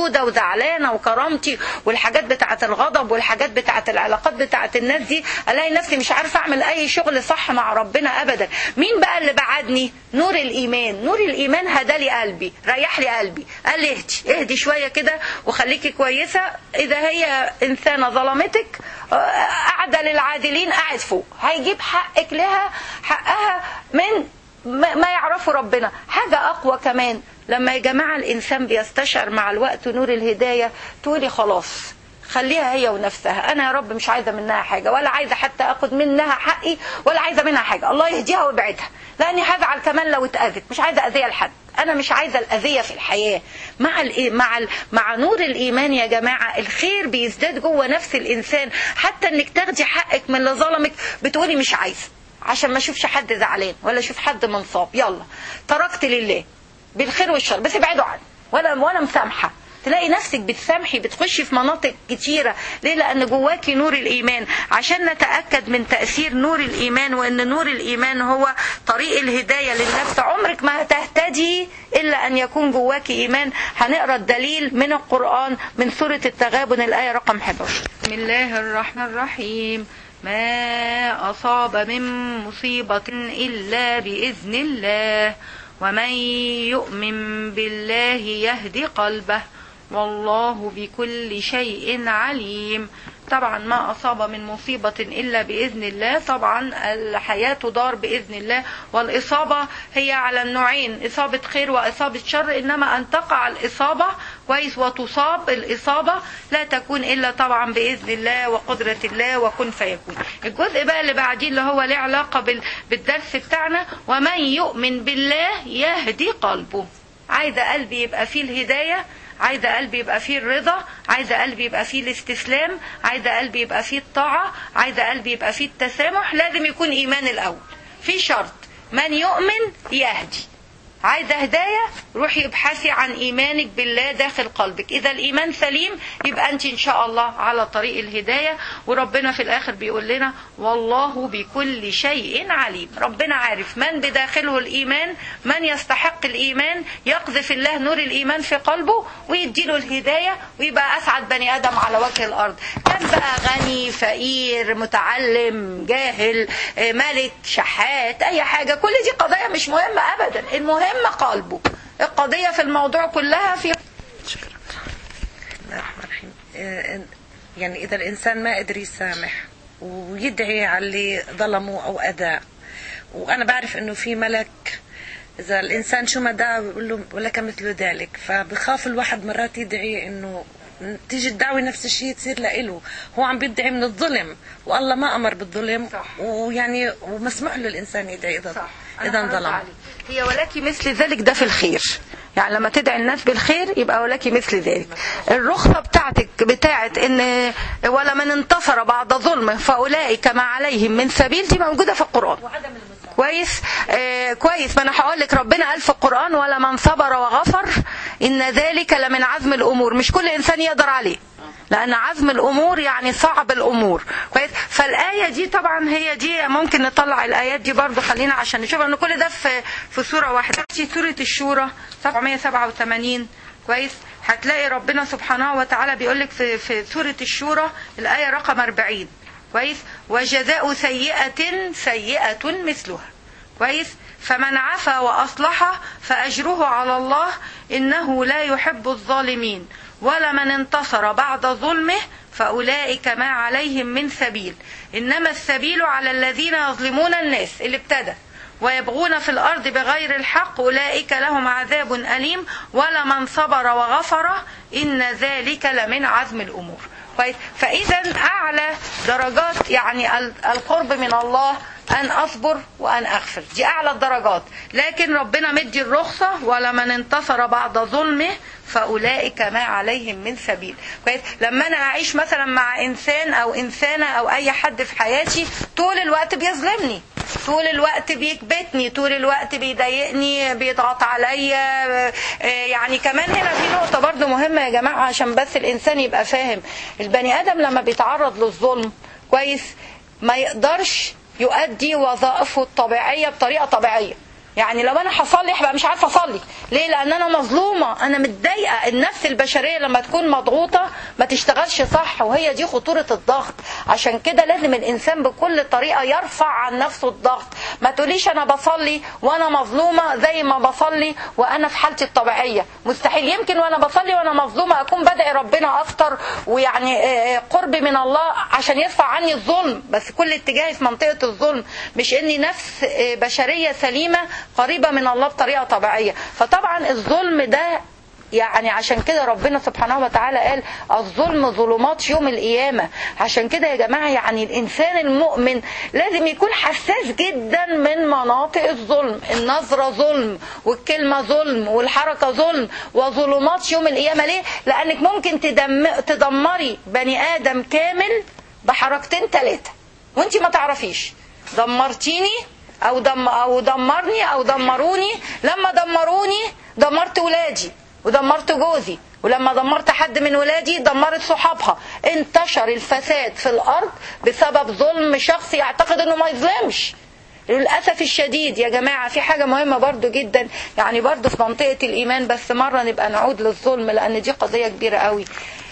مهدودة وزعلانة وكرامتي والحاجات بتاعة الغضب والحاجات بتاعة العلاقات بتاعة الناس دي الاقي نفسي مش عارفة اعمل اي شغل صح مع ربنا ابدا مين بقى اللي بعدني نور الايمان نور الايمان هدالي قلبي ريح لي قلبي قال لي اهدي اهدي شوية كده وخليكي كويسة اذا هي انسانة ظلمتك اعدل العادلين قاعد فوق هيجيب حقك لها حقها من ما يعرفوا ربنا حاجة أقوى كمان لما يا جماعة الإنسان بيستشعر مع الوقت نور الهداية تقولي خلاص خليها هي ونفسها انا يا رب مش عايزه منها حاجه ولا عايزه حتى اخد منها حقي ولا عايزه منها حاجه الله يهديها ويبعدها لاني هزعل كمان لو اتاذت مش عايزه اذيه لحد انا مش عايزه الاذيه في الحياه مع الإيه؟ مع ال... مع نور الايمان يا جماعه الخير بيزداد جوه نفس الانسان حتى انك تاخدي حقك من اللي ظلمك بتقولي مش عايزه عشان ما اشوفش حد زعلان ولا اشوف حد منصاب يلا تركت لله بالخير والشر بس ابعدوا عني ولا ولا مسامحه تلاقي نفسك بتسامحي بتخشي في مناطق كتيرة ليه لأن جواكي نور الإيمان عشان نتأكد من تأثير نور الإيمان وأن نور الإيمان هو طريق الهداية للنفس عمرك ما هتهتدي إلا أن يكون جواكي إيمان هنقرأ الدليل من القرآن من سورة التغابن الآية رقم 11 بسم الله الرحمن الرحيم ما أصاب من مصيبة إلا بإذن الله ومن يؤمن بالله يهدي قلبه والله بكل شيء عليم طبعا ما أصاب من مصيبة إلا بإذن الله طبعا الحياة تدار بإذن الله والإصابة هي على النوعين إصابة خير وإصابة شر إنما أن تقع الإصابة كويس وتصاب الإصابة لا تكون إلا طبعا بإذن الله وقدرة الله وكن فيكون الجزء بقى اللي بعديه اللي هو له علاقة بالدرس بتاعنا ومن يؤمن بالله يهدي قلبه عايزة قلبي يبقى فيه الهداية عايزة قلبي يبقى فيه الرضا عايزة قلبي يبقى فيه الاستسلام عايزة قلبي يبقى فيه الطاعة عايزة قلبي يبقى فيه التسامح لازم يكون إيمان الأول في شرط من يؤمن يهدي عايزة هداية روحي ابحثي عن إيمانك بالله داخل قلبك إذا الإيمان سليم يبقى أنت إن شاء الله على طريق الهداية وربنا في الآخر بيقول لنا والله بكل شيء عليم ربنا عارف من بداخله الإيمان من يستحق الإيمان يقذف الله نور الإيمان في قلبه ويديله الهداية ويبقى أسعد بني آدم على وجه الأرض كان بقى غني فقير متعلم جاهل ملك شحات أي حاجة كل دي قضايا مش مهمة أبدا المهم مهم قلبه القضية في الموضوع كلها في شكرا بسم الله الرحمن الرحيم يعني إذا الإنسان ما قدر يسامح ويدعي على اللي ظلمه أو أذاه وأنا بعرف إنه في ملك إذا الإنسان شو ما دعا بيقول له ولك مثل ذلك فبخاف الواحد مرات يدعي إنه تيجي الدعوة نفس الشيء تصير لإله هو عم بيدعي من الظلم والله ما أمر بالظلم صح. ويعني ومسموح له الإنسان يدعي إذا صح. إذا ظلم هي ولك مثل ذلك ده في الخير يعني لما تدعي الناس بالخير يبقى ولك مثل ذلك الرخصة بتاعتك بتاعت ان ولا من انتصر بعد ظلم فاولئك ما عليهم من سبيل دي موجودة في القرآن كويس آه كويس ما انا هقول لك ربنا قال في القرآن ولا من صبر وغفر ان ذلك لمن عزم الامور مش كل انسان يقدر عليه لان عزم الامور يعني صعب الامور كويس فالايه دي طبعا هي دي ممكن نطلع الايات دي برضو خلينا عشان نشوف ان كل ده في في سوره واحده في سوره الشورى 787 كويس هتلاقي ربنا سبحانه وتعالى بيقول لك في في سوره الشورى الايه رقم 40 كويس وجزاء سيئه سيئه مثلها كويس فمن عفا واصلح فاجره على الله انه لا يحب الظالمين ولمن انتصر بعد ظلمه فأولئك ما عليهم من سبيل إنما السبيل على الذين يظلمون الناس اللي ابتدى ويبغون في الأرض بغير الحق أولئك لهم عذاب أليم ولمن صبر وغفر إن ذلك لمن عزم الأمور كويس فإذا أعلى درجات يعني القرب من الله أن أصبر وأن أغفر دي أعلى الدرجات لكن ربنا مدي الرخصة ولمن انتصر بعد ظلمه فأولئك ما عليهم من سبيل كويس لما أنا أعيش مثلا مع إنسان أو إنسانة أو أي حد في حياتي طول الوقت بيظلمني طول الوقت بيكبتني طول الوقت بيضايقني بيضغط عليا يعني كمان هنا في نقطة برضو مهمة يا جماعة عشان بس الإنسان يبقى فاهم البني آدم لما بيتعرض للظلم كويس ما يقدرش يؤدي وظائفه الطبيعية بطريقة طبيعية يعني لو انا هصلي هبقى مش عارفه اصلي ليه لان انا مظلومه انا متضايقه النفس البشريه لما تكون مضغوطه ما تشتغلش صح وهي دي خطوره الضغط عشان كده لازم الانسان بكل طريقه يرفع عن نفسه الضغط ما تقوليش انا بصلي وانا مظلومه زي ما بصلي وانا في حالتي الطبيعيه مستحيل يمكن وانا بصلي وانا مظلومه اكون بدعي ربنا اكتر ويعني آه، قربي من الله عشان يرفع عني الظلم بس كل اتجاهي في منطقه الظلم مش اني نفس آه، بشريه سليمه قريبه من الله بطريقه طبيعيه فطبعا الظلم ده يعني عشان كده ربنا سبحانه وتعالى قال الظلم ظلمات يوم القيامة عشان كده يا جماعة يعني الإنسان المؤمن لازم يكون حساس جدا من مناطق الظلم النظرة ظلم والكلمة ظلم والحركة ظلم وظلمات يوم القيامة ليه؟ لأنك ممكن تدم تدمري بني آدم كامل بحركتين ثلاثة وانت ما تعرفيش دمرتيني او دم او دمرني او دمروني لما دمروني دمرت ولادي ودمرت جوزي ولما دمرت حد من ولادي دمرت صحابها انتشر الفساد في الارض بسبب ظلم شخص يعتقد انه ما يظلمش للأسف الشديد يا جماعة في حاجة مهمة برضو جدا يعني برضو في منطقة الإيمان بس مرة نبقى نعود للظلم لأن دي قضية كبيرة قوي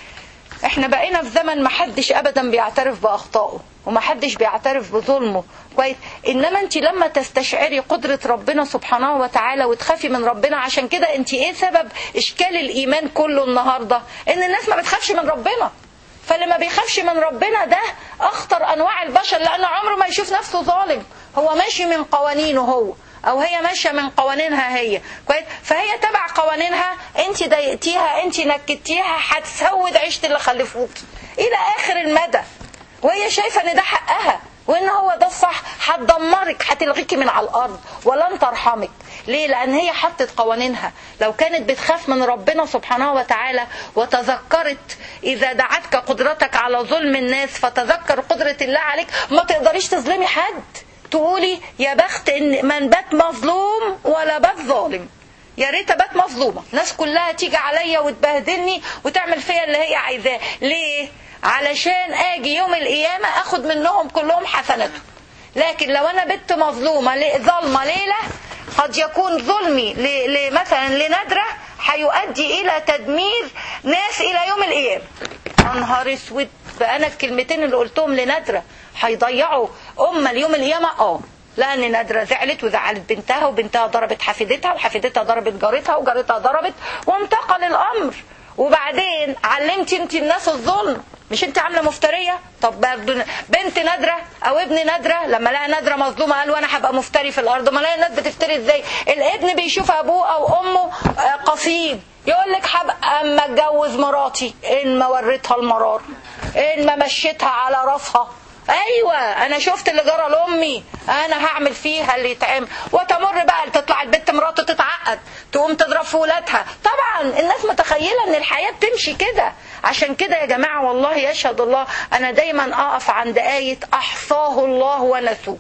احنا بقينا في زمن ما حدش ابدا بيعترف باخطائه وما حدش بيعترف بظلمه كويس انما انت لما تستشعري قدرة ربنا سبحانه وتعالى وتخافي من ربنا عشان كده انت ايه سبب اشكال الايمان كله النهاردة ان الناس ما بتخافش من ربنا فاللي ما بيخافش من ربنا ده اخطر انواع البشر لانه عمره ما يشوف نفسه ظالم هو ماشي من قوانينه هو او هي ماشيه من قوانينها هي كويس فهي تبع قوانينها انت ضايقتيها انت نكدتيها هتسود عيشه اللي خلفوكي الى اخر المدى وهي شايفه ان ده حقها وان هو ده الصح هتدمرك هتلغيكي من على الارض ولن ترحمك ليه لان هي حطت قوانينها لو كانت بتخاف من ربنا سبحانه وتعالى وتذكرت اذا دعتك قدرتك على ظلم الناس فتذكر قدره الله عليك ما تقدريش تظلمي حد تقولي يا بخت ان من بات مظلوم ولا بات ظالم يا ريت ابات مظلومه الناس كلها تيجي عليا وتبهدلني وتعمل فيا اللي هي عايزاه ليه علشان اجي يوم القيامه اخد منهم كلهم حسناتهم لكن لو انا بنت مظلومه ليه- ظالمه ليله قد يكون ظلمي ل- ل- مثلا لندره هيؤدي الى تدمير ناس الى يوم القيامه يا نهار اسود بقى انا الكلمتين اللي قلتهم لندره هيضيعوا امه ليوم القيامه اه لان نادره زعلت وزعلت بنتها وبنتها ضربت حفيدتها وحفيدتها ضربت جارتها وجارتها ضربت وانتقل الامر وبعدين علمتي انت الناس الظلم مش انت عامله مفتريه طب برضه بنت نادره او ابن نادره لما لقى نادره مظلومه قال وانا هبقى مفتري في الارض ما الاقي الناس بتفتري ازاي الابن بيشوف ابوه او امه آه، قصيد يقول لك هبقى اما اتجوز مراتي ان ما وريتها المرار ان ما مشيتها على راسها ايوه انا شفت اللي جرى لامي انا هعمل فيها اللي يتعمل وتمر بقى تطلع البنت مراته تتعقد تقوم تضرب في ولادها طبعا الناس متخيله ان الحياه بتمشي كده عشان كده يا جماعه والله يشهد الله انا دايما اقف عند ايه احصاه الله ونسوه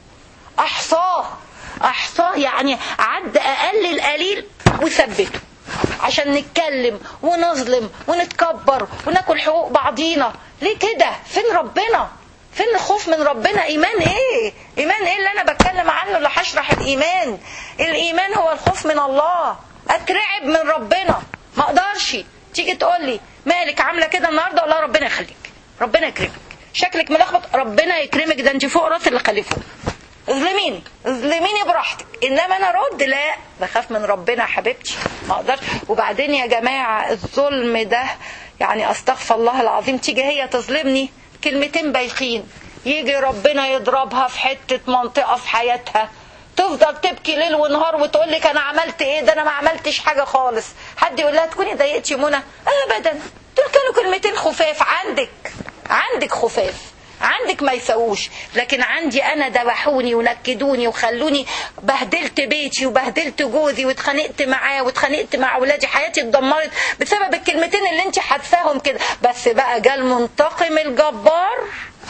احصاه احصاه يعني عد اقل القليل وثبته عشان نتكلم ونظلم ونتكبر وناكل حقوق بعضينا ليه كده فين ربنا فين الخوف من ربنا ايمان ايه ايمان ايه اللي انا بتكلم عنه اللي هشرح الايمان الايمان هو الخوف من الله اترعب من ربنا ما اقدرش تيجي تقول لي مالك عامله كده النهارده والله ربنا يخليك ربنا يكرمك شكلك ملخبط ربنا يكرمك ده انت فوق راس اللي خلفوه اظلميني اظلميني براحتك انما انا ارد لا بخاف من ربنا يا حبيبتي ما اقدرش وبعدين يا جماعه الظلم ده يعني استغفر الله العظيم تيجي هي تظلمني كلمتين بايخين يجي ربنا يضربها في حته منطقه في حياتها تفضل تبكي ليل ونهار وتقول لك انا عملت ايه ده انا ما عملتش حاجه خالص حد يقول لها تكوني ضايقتي منى ابدا دول كانوا كلمتين خفاف عندك عندك خفاف عندك ما يسووش لكن عندي انا ذبحوني ونكدوني وخلوني بهدلت بيتي وبهدلت جوزي واتخانقت معاه واتخانقت مع اولادي حياتي اتدمرت بسبب الكلمتين اللي انت حادثاهم كده بس بقى جه المنتقم الجبار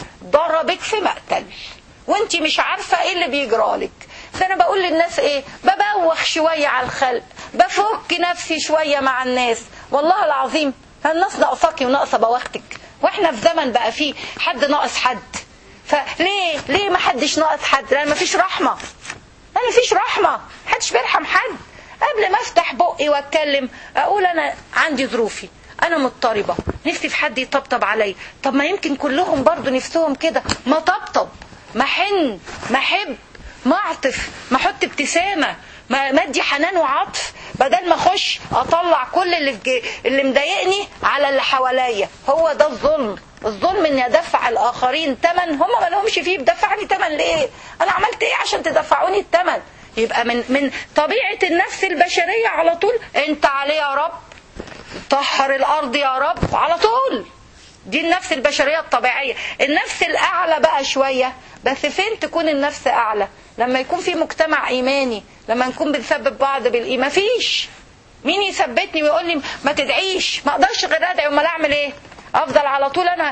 ضربك في مقتل وانت مش عارفه ايه اللي بيجرالك فانا بقول للناس ايه ببوخ شويه على الخلق بفك نفسي شويه مع الناس والله العظيم الناس ناقصاكي وناقصه بواختك واحنا في زمن بقى فيه حد ناقص حد فليه ليه ما حدش ناقص حد لان ما فيش رحمه انا مفيش رحمه محدش بيرحم حد قبل ما افتح بقي واتكلم اقول انا عندي ظروفي انا مضطربه نفسي في حد يطبطب عليا طب ما يمكن كلهم برضو نفسهم كده ما طبطب ما حن ما حب ما اعطف ما احط ابتسامه ما مدي حنان وعطف بدل ما اخش اطلع كل اللي في اللي مضايقني على اللي حواليا هو ده الظلم الظلم اني ادفع الاخرين تمن هم ما لهمش فيه بدفعني تمن ليه انا عملت ايه عشان تدفعوني التمن يبقى من من طبيعه النفس البشريه على طول انت عليه يا رب طهر الارض يا رب على طول دي النفس البشريه الطبيعيه النفس الاعلى بقى شويه بس فين تكون النفس اعلى لما يكون في مجتمع ايماني لما نكون بنسبب بعض بالايمان مفيش مين يثبتني ويقول لي ما تدعيش ما اقدرش غير ادعي امال اعمل ايه افضل على طول انا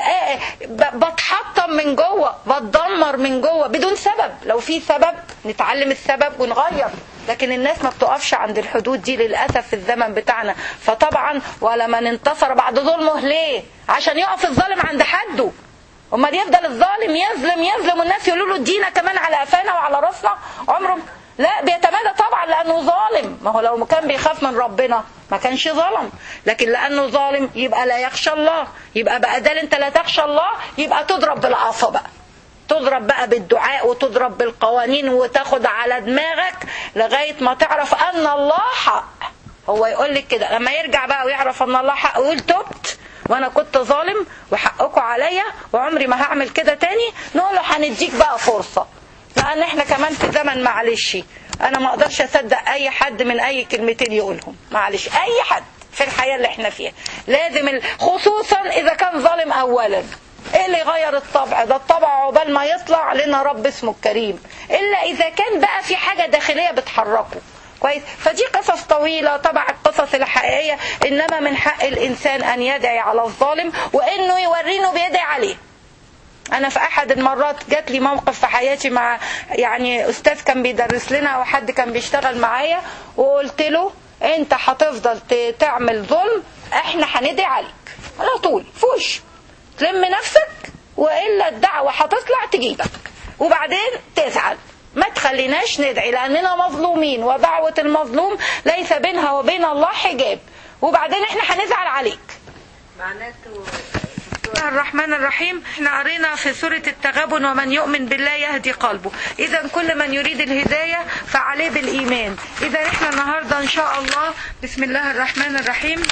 بتحطم من جوه بتدمر من جوه بدون سبب لو في سبب نتعلم السبب ونغير لكن الناس ما بتقفش عند الحدود دي للاسف في الزمن بتاعنا فطبعا ولمن انتصر بعد ظلمه ليه عشان يقف الظالم عند حده امال يفضل الظالم يظلم يظلم والناس يقولوا له ادينا كمان على قفانا وعلى راسنا عمره لا بيتمادى طبعا لانه ظالم ما هو لو كان بيخاف من ربنا ما كانش ظلم لكن لانه ظالم يبقى لا يخشى الله يبقى بقى ده انت لا تخشى الله يبقى تضرب بالعصا بقى تضرب بقى بالدعاء وتضرب بالقوانين وتاخد على دماغك لغايه ما تعرف ان الله حق هو يقول لك كده لما يرجع بقى ويعرف ان الله حق ويقول تبت وانا كنت ظالم وحقكم عليا وعمري ما هعمل كده تاني نقول له هنديك بقى فرصه لان احنا كمان في زمن معلش انا ما اقدرش اصدق اي حد من اي كلمتين يقولهم معلش اي حد في الحياه اللي احنا فيها لازم ال... خصوصا اذا كان ظالم اولا ايه اللي يغير الطبع ده الطبع عقبال ما يطلع لنا رب اسمه الكريم الا اذا كان بقى في حاجه داخليه بتحركه كويس فدي قصص طويلة طبعا القصص الحقيقية إنما من حق الإنسان أن يدعي على الظالم وإنه يورينه بيدعي عليه أنا في أحد المرات جات لي موقف في حياتي مع يعني أستاذ كان بيدرس لنا أو حد كان بيشتغل معايا وقلت له أنت هتفضل تعمل ظلم إحنا هندعي عليك على طول فوش تلم نفسك وإلا الدعوة هتطلع تجيبك وبعدين تزعل ما تخليناش ندعي لأننا مظلومين ودعوة المظلوم ليس بينها وبين الله حجاب وبعدين احنا هنزعل عليك معناته الله الرحمن الرحيم احنا قرينا في سورة التغابن ومن يؤمن بالله يهدي قلبه اذا كل من يريد الهداية فعليه بالايمان اذا احنا النهاردة ان شاء الله بسم الله الرحمن الرحيم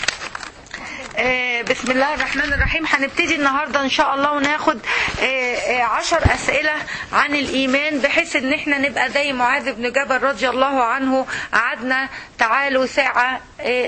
بسم الله الرحمن الرحيم هنبتدي النهاردة ان شاء الله وناخد عشر اسئلة عن الايمان بحيث ان احنا نبقى زي معاذ بن جبل رضي الله عنه قعدنا تعالوا ساعة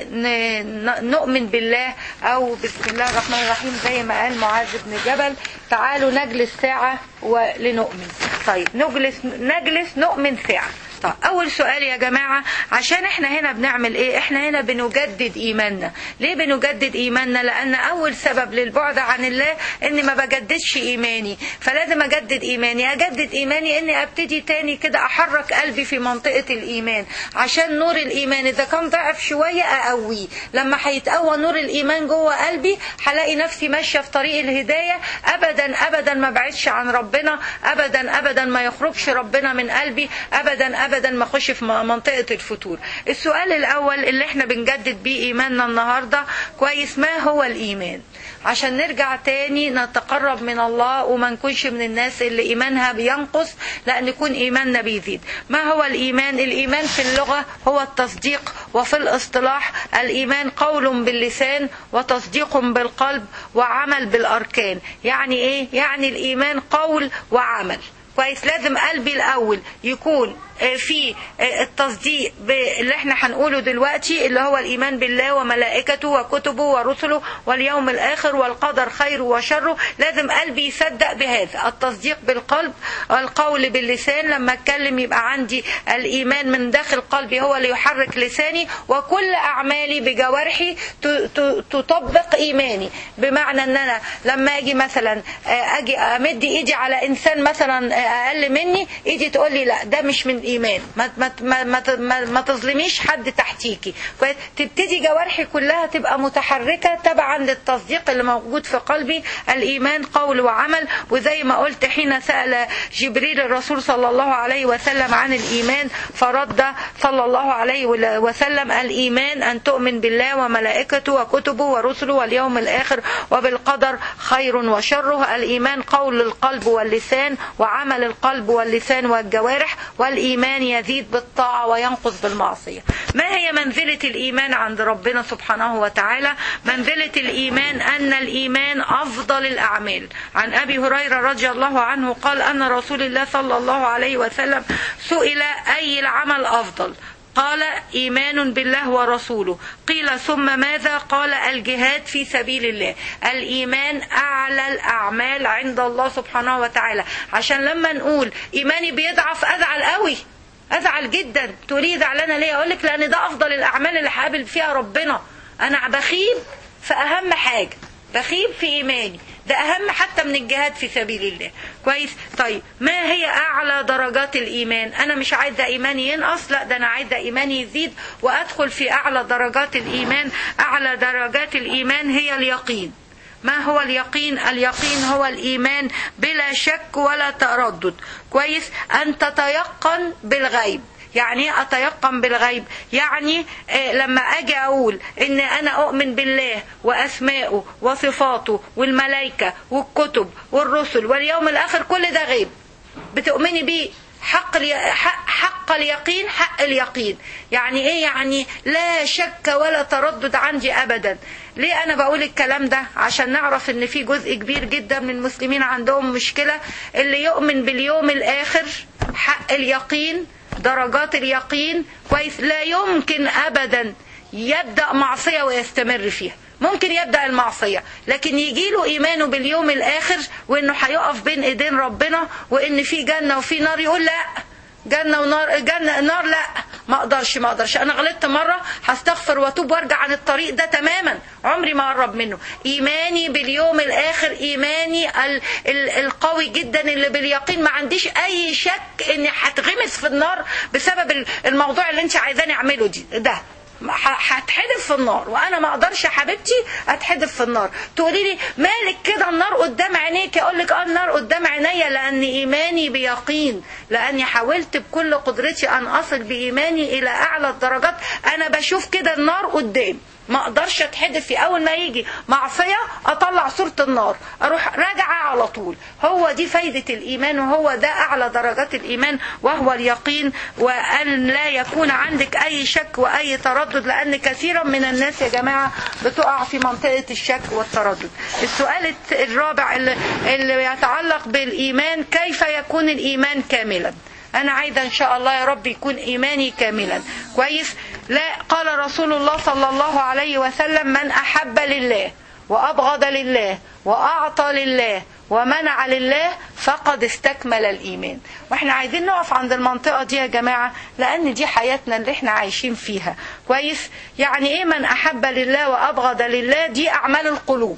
نؤمن بالله او بسم الله الرحمن الرحيم زي ما قال معاذ بن جبل تعالوا نجلس ساعة ولنؤمن طيب نجلس نجلس نؤمن ساعة طب اول سؤال يا جماعه عشان احنا هنا بنعمل ايه احنا هنا بنجدد ايماننا ليه بنجدد ايماننا لان اول سبب للبعد عن الله اني ما بجددش ايماني فلازم اجدد ايماني اجدد ايماني اني ابتدي تاني كده احرك قلبي في منطقه الايمان عشان نور الايمان اذا كان ضعف شويه اقويه لما هيتقوى نور الايمان جوه قلبي هلاقي نفسي ماشيه في طريق الهدايه ابدا ابدا ما بعدش عن ربنا ابدا ابدا ما يخرجش ربنا من قلبي ابدا ابدا ما اخش في منطقه الفتور السؤال الاول اللي احنا بنجدد بيه ايماننا النهارده كويس ما هو الايمان عشان نرجع تاني نتقرب من الله وما نكونش من الناس اللي ايمانها بينقص لا نكون ايماننا بيزيد ما هو الايمان الايمان في اللغه هو التصديق وفي الاصطلاح الايمان قول باللسان وتصديق بالقلب وعمل بالاركان يعني ايه يعني الايمان قول وعمل كويس لازم قلبي الاول يكون في التصديق اللي احنا هنقوله دلوقتي اللي هو الايمان بالله وملائكته وكتبه ورسله واليوم الاخر والقدر خيره وشره لازم قلبي يصدق بهذا التصديق بالقلب والقول باللسان لما اتكلم يبقى عندي الايمان من داخل قلبي هو اللي يحرك لساني وكل اعمالي بجوارحي تطبق ايماني بمعنى ان انا لما اجي مثلا اجي امد ايدي على انسان مثلا اقل مني ايدي تقول لي لا ده مش من الايمان ما ما ما ما, ما, ما تظلميش حد تحتيكي كويس تبتدي جوارحي كلها تبقى متحركه تبعا للتصديق اللي موجود في قلبي الايمان قول وعمل وزي ما قلت حين سال جبريل الرسول صلى الله عليه وسلم عن الايمان فرد صلى الله عليه وسلم الايمان ان تؤمن بالله وملائكته وكتبه ورسله واليوم الاخر وبالقدر خير وشره الايمان قول القلب واللسان وعمل القلب واللسان والجوارح والايمان يزيد بالطاعه وينقص بالمعصيه ما هي منزله الايمان عند ربنا سبحانه وتعالى منزله الايمان ان الايمان افضل الاعمال عن ابي هريره رضي الله عنه قال ان رسول الله صلى الله عليه وسلم سئل اي العمل افضل قال ايمان بالله ورسوله قيل ثم ماذا قال الجهاد في سبيل الله الايمان اعلى الاعمال عند الله سبحانه وتعالى عشان لما نقول ايماني بيضعف ازعل قوي ازعل جدا تقولي زعلانه ليه اقول لك لان ده افضل الاعمال اللي هقابل فيها ربنا انا بخيب في اهم حاجه بخيب في ايماني ده اهم حتى من الجهاد في سبيل الله كويس طيب ما هي اعلى درجات الايمان انا مش عايزه ايماني ينقص لا ده انا عايزه ايماني يزيد وادخل في اعلى درجات الايمان اعلى درجات الايمان هي اليقين ما هو اليقين اليقين هو الايمان بلا شك ولا تردد كويس ان تتيقن بالغيب يعني ايه اتيقن بالغيب يعني إيه لما اجي اقول ان انا اؤمن بالله واسمائه وصفاته والملائكه والكتب والرسل واليوم الاخر كل ده غيب بتؤمني بيه حق حق, حق اليقين حق اليقين يعني ايه يعني لا شك ولا تردد عندي ابدا ليه انا بقول الكلام ده عشان نعرف ان في جزء كبير جدا من المسلمين عندهم مشكله اللي يؤمن باليوم الاخر حق اليقين درجات اليقين كويس لا يمكن ابدا يبدا معصيه ويستمر فيها ممكن يبدا المعصيه لكن يجي له ايمانه باليوم الاخر وانه هيقف بين ايدين ربنا وان في جنه وفي نار يقول لا جنه ونار جنه نار لا ما اقدرش ما اقدرش انا غلطت مره هستغفر واتوب وارجع عن الطريق ده تماما عمري ما اقرب منه ايماني باليوم الاخر ايماني ال ال القوي جدا اللي باليقين ما عنديش اي شك اني هتغمس في النار بسبب الموضوع اللي انت عايزاني اعمله دي ده هتحدف في النار وانا ما اقدرش يا حبيبتي اتحدف في النار تقولي لي مالك كده النار قدام عينيك اقول لك اه النار قدام عينيا لان ايماني بيقين لاني حاولت بكل قدرتي ان اصل بايماني الى اعلى الدرجات انا بشوف كده النار قدام ما اقدرش اتحدف في اول ما يجي معصيه اطلع صوره النار اروح راجعه على طول هو دي فايده الايمان وهو ده اعلى درجات الايمان وهو اليقين وان لا يكون عندك اي شك واي تردد لان كثيرا من الناس يا جماعه بتقع في منطقه الشك والتردد السؤال الرابع اللي, اللي يتعلق بالايمان كيف يكون الايمان كاملا انا عايزه ان شاء الله يا رب يكون ايماني كاملا كويس لا قال رسول الله صلى الله عليه وسلم من احب لله وابغض لله واعطى لله ومنع لله فقد استكمل الايمان واحنا عايزين نقف عند المنطقه دي يا جماعه لان دي حياتنا اللي احنا عايشين فيها كويس يعني ايه من احب لله وابغض لله دي اعمال القلوب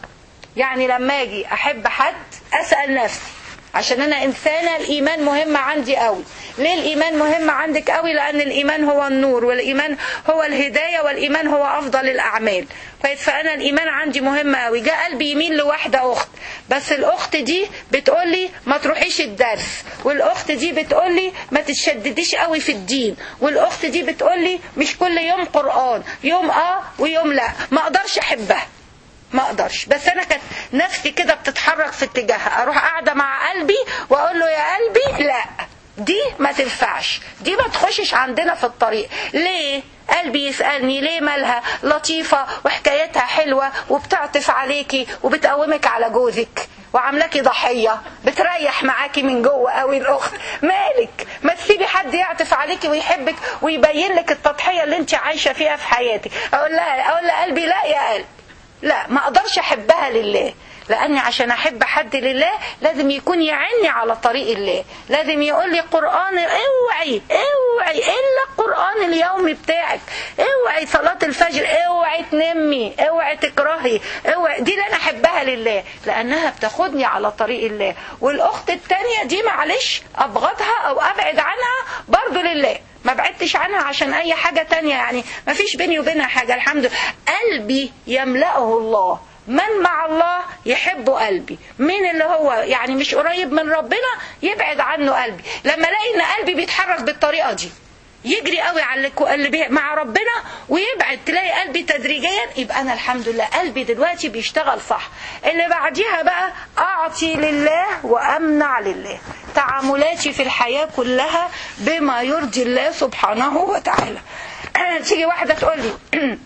يعني لما اجي احب حد اسال نفسي عشان انا انسانه الايمان مهم عندي قوي ليه الايمان مهم عندك قوي لان الايمان هو النور والايمان هو الهدايه والايمان هو افضل الاعمال كويس فانا الايمان عندي مهم قوي جاء قلبي يميل لواحده اخت بس الاخت دي بتقول لي ما تروحيش الدرس والاخت دي بتقول لي ما تتشدديش قوي في الدين والاخت دي بتقول لي مش كل يوم قران يوم اه ويوم لا ما اقدرش احبها ما اقدرش بس انا كانت نفسي كده بتتحرك في اتجاهها اروح قاعده مع قلبي واقول له يا قلبي لا دي ما تنفعش دي ما تخشش عندنا في الطريق ليه قلبي يسألني ليه مالها لطيفة وحكايتها حلوة وبتعطف عليكي وبتقومك على جوزك وعاملاكي ضحية بتريح معاكي من جوه قوي الأخت مالك ما تسيبي حد يعطف عليكي ويحبك ويبين لك التضحية اللي انت عايشة فيها في حياتك أقول لها أقول لها قلبي لا يا قلب لا ما اقدرش احبها لله لاني عشان احب حد لله لازم يكون يعني على طريق الله لازم يقول لي قران اوعي اوعي الا القران اليومي بتاعك اوعي صلاه الفجر اوعي تنمي اوعي تكرهي اوعي دي اللي انا احبها لله لانها بتاخدني على طريق الله والاخت التانية دي معلش ابغضها او ابعد عنها برضو لله ما بعدتش عنها عشان اي حاجة تانية يعني ما فيش بيني وبينها حاجة الحمد لله قلبي يملأه الله من مع الله يحبه قلبي مين اللي هو يعني مش قريب من ربنا يبعد عنه قلبي لما الاقي ان قلبي بيتحرك بالطريقة دي يجري قوي على اللي بي مع ربنا ويبعد تلاقي قلبي تدريجيا يبقى انا الحمد لله قلبي دلوقتي بيشتغل صح اللي بعديها بقى اعطي لله وامنع لله تعاملاتي في الحياه كلها بما يرضي الله سبحانه وتعالى تيجي واحده تقول لي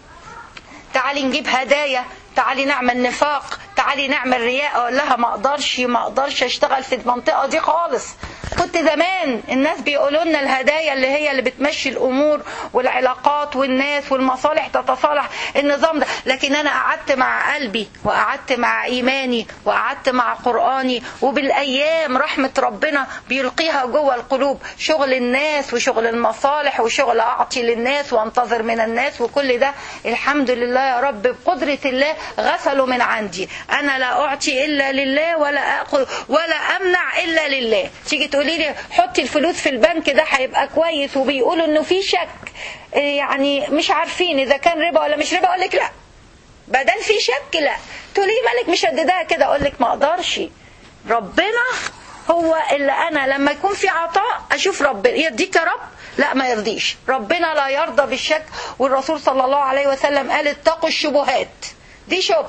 تعالي نجيب هدايا تعالي نعمل نفاق تعالي نعمل رياء اقول لها ما اقدرش ما اقدرش اشتغل في المنطقه دي خالص كنت زمان الناس بيقولوا لنا الهدايا اللي هي اللي بتمشي الامور والعلاقات والناس والمصالح تتصالح النظام ده لكن انا قعدت مع قلبي وقعدت مع ايماني وقعدت مع قراني وبالايام رحمه ربنا بيلقيها جوه القلوب شغل الناس وشغل المصالح وشغل اعطي للناس وانتظر من الناس وكل ده الحمد لله يا رب بقدره الله غسلوا من عندي انا لا اعطي الا لله ولا اخذ ولا امنع الا لله تيجي تقولي لي حطي الفلوس في البنك ده هيبقى كويس وبيقولوا انه في شك يعني مش عارفين اذا كان ربا ولا مش ربا اقول لك لا بدل في شك لا تقولي مالك مشددها كده اقول لك ما اقدرش ربنا هو اللي انا لما يكون في عطاء اشوف ربنا يرضيك يا رب لا ما يرضيش ربنا لا يرضى بالشك والرسول صلى الله عليه وسلم قال اتقوا الشبهات دي شبهه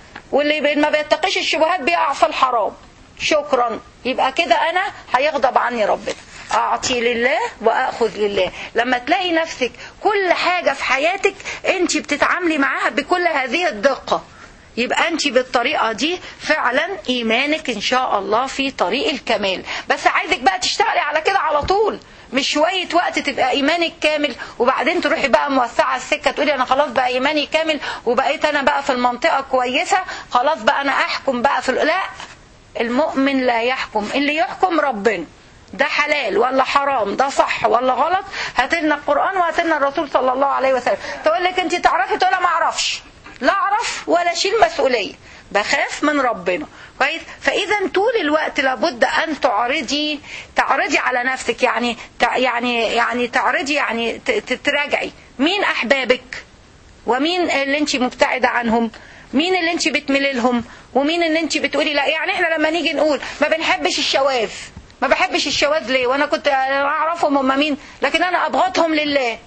واللي ما بيتقيش الشبهات بيقع في الحرام شكرا يبقى كده انا هيغضب عني ربنا اعطي لله واخذ لله لما تلاقي نفسك كل حاجه في حياتك انت بتتعاملي معاها بكل هذه الدقه يبقى انت بالطريقه دي فعلا ايمانك ان شاء الله في طريق الكمال بس عايزك بقى تشتغلي على كده على طول مش شوية وقت تبقى إيمانك كامل وبعدين تروحي بقى موسعة السكة تقولي أنا خلاص بقى إيماني كامل وبقيت أنا بقى في المنطقة كويسة خلاص بقى أنا أحكم بقى في لا المؤمن لا يحكم اللي يحكم ربنا ده حلال ولا حرام ده صح ولا غلط هات لنا القرآن وهات لنا الرسول صلى الله عليه وسلم تقول لك أنت تعرفي تقول ما أعرفش لا أعرف ولا أشيل مسؤولية بخاف من ربنا كويس فاذا طول الوقت لابد ان تعرضي تعرضي على نفسك يعني يعني يعني تعرضي يعني تراجعي مين احبابك ومين اللي انت مبتعده عنهم مين اللي انت بتميلي لهم ومين اللي انت بتقولي لا يعني احنا لما نيجي نقول ما بنحبش الشواذ ما بحبش الشواذ ليه وانا كنت اعرفهم هم مين لكن انا ابغضهم لله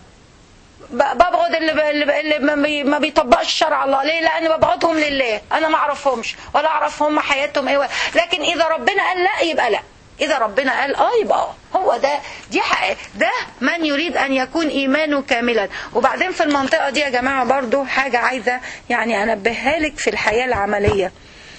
ببغض اللي, اللي ما بيطبقش شرع الله ليه لان ببغضهم لله انا ما اعرفهمش ولا اعرف هم حياتهم ايه لكن اذا ربنا قال لا يبقى لا اذا ربنا قال اه يبقى اه هو ده دي حق ده من يريد ان يكون ايمانه كاملا وبعدين في المنطقه دي يا جماعه برضو حاجه عايزه يعني انبهها لك في الحياه العمليه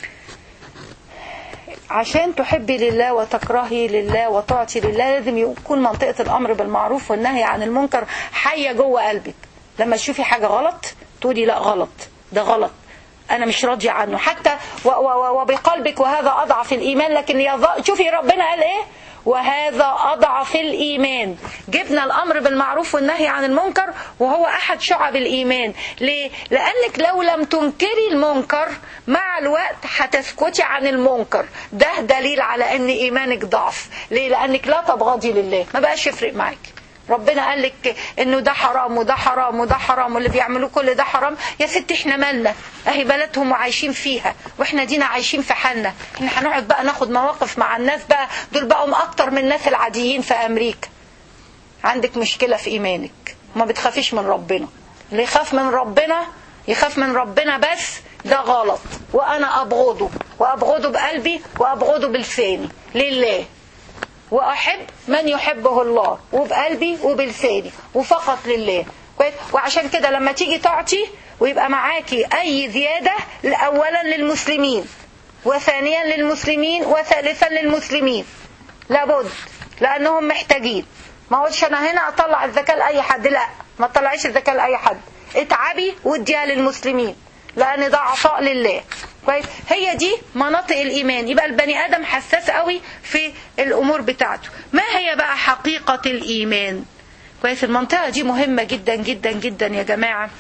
عشان تحبي لله وتكرهي لله وتعطي لله لازم يكون منطقة الأمر بالمعروف والنهي عن المنكر حية جوه قلبك لما تشوفي حاجة غلط تقولي لا غلط ده غلط أنا مش راضية عنه حتى وبقلبك وهذا أضعف الإيمان لكن شوفي ربنا قال إيه وهذا أضعف الإيمان جبنا الأمر بالمعروف والنهي عن المنكر وهو أحد شعب الإيمان ليه؟ لأنك لو لم تنكري المنكر مع الوقت هتسكتي عن المنكر ده دليل على أن إيمانك ضعف ليه؟ لأنك لا تبغضي لله ما بقاش يفرق معك ربنا قال لك انه ده حرام وده حرام وده حرام واللي بيعملوه كل ده حرام يا ست احنا مالنا اهي بلدهم وعايشين فيها واحنا دينا عايشين في حالنا احنا هنقعد بقى ناخد مواقف مع الناس بقى دول بقوا اكتر من الناس العاديين في امريكا عندك مشكله في ايمانك ما بتخافيش من ربنا اللي يخاف من ربنا يخاف من ربنا بس ده غلط وانا ابغضه وابغضه بقلبي وابغضه بلساني لله واحب من يحبه الله وبقلبي وبلساني وفقط لله وعشان كده لما تيجي تعطي ويبقى معاكي اي زياده اولا للمسلمين وثانيا للمسلمين وثالثا للمسلمين لابد لانهم محتاجين ما اقولش انا هنا اطلع الزكاه لاي حد لا ما تطلعيش الزكاه لاي حد اتعبي واديها للمسلمين لان ده عطاء لله كويس هي دي مناطق الايمان يبقى البني ادم حساس قوي في الامور بتاعته ما هي بقى حقيقه الايمان كويس المنطقه دي مهمه جدا جدا جدا يا جماعه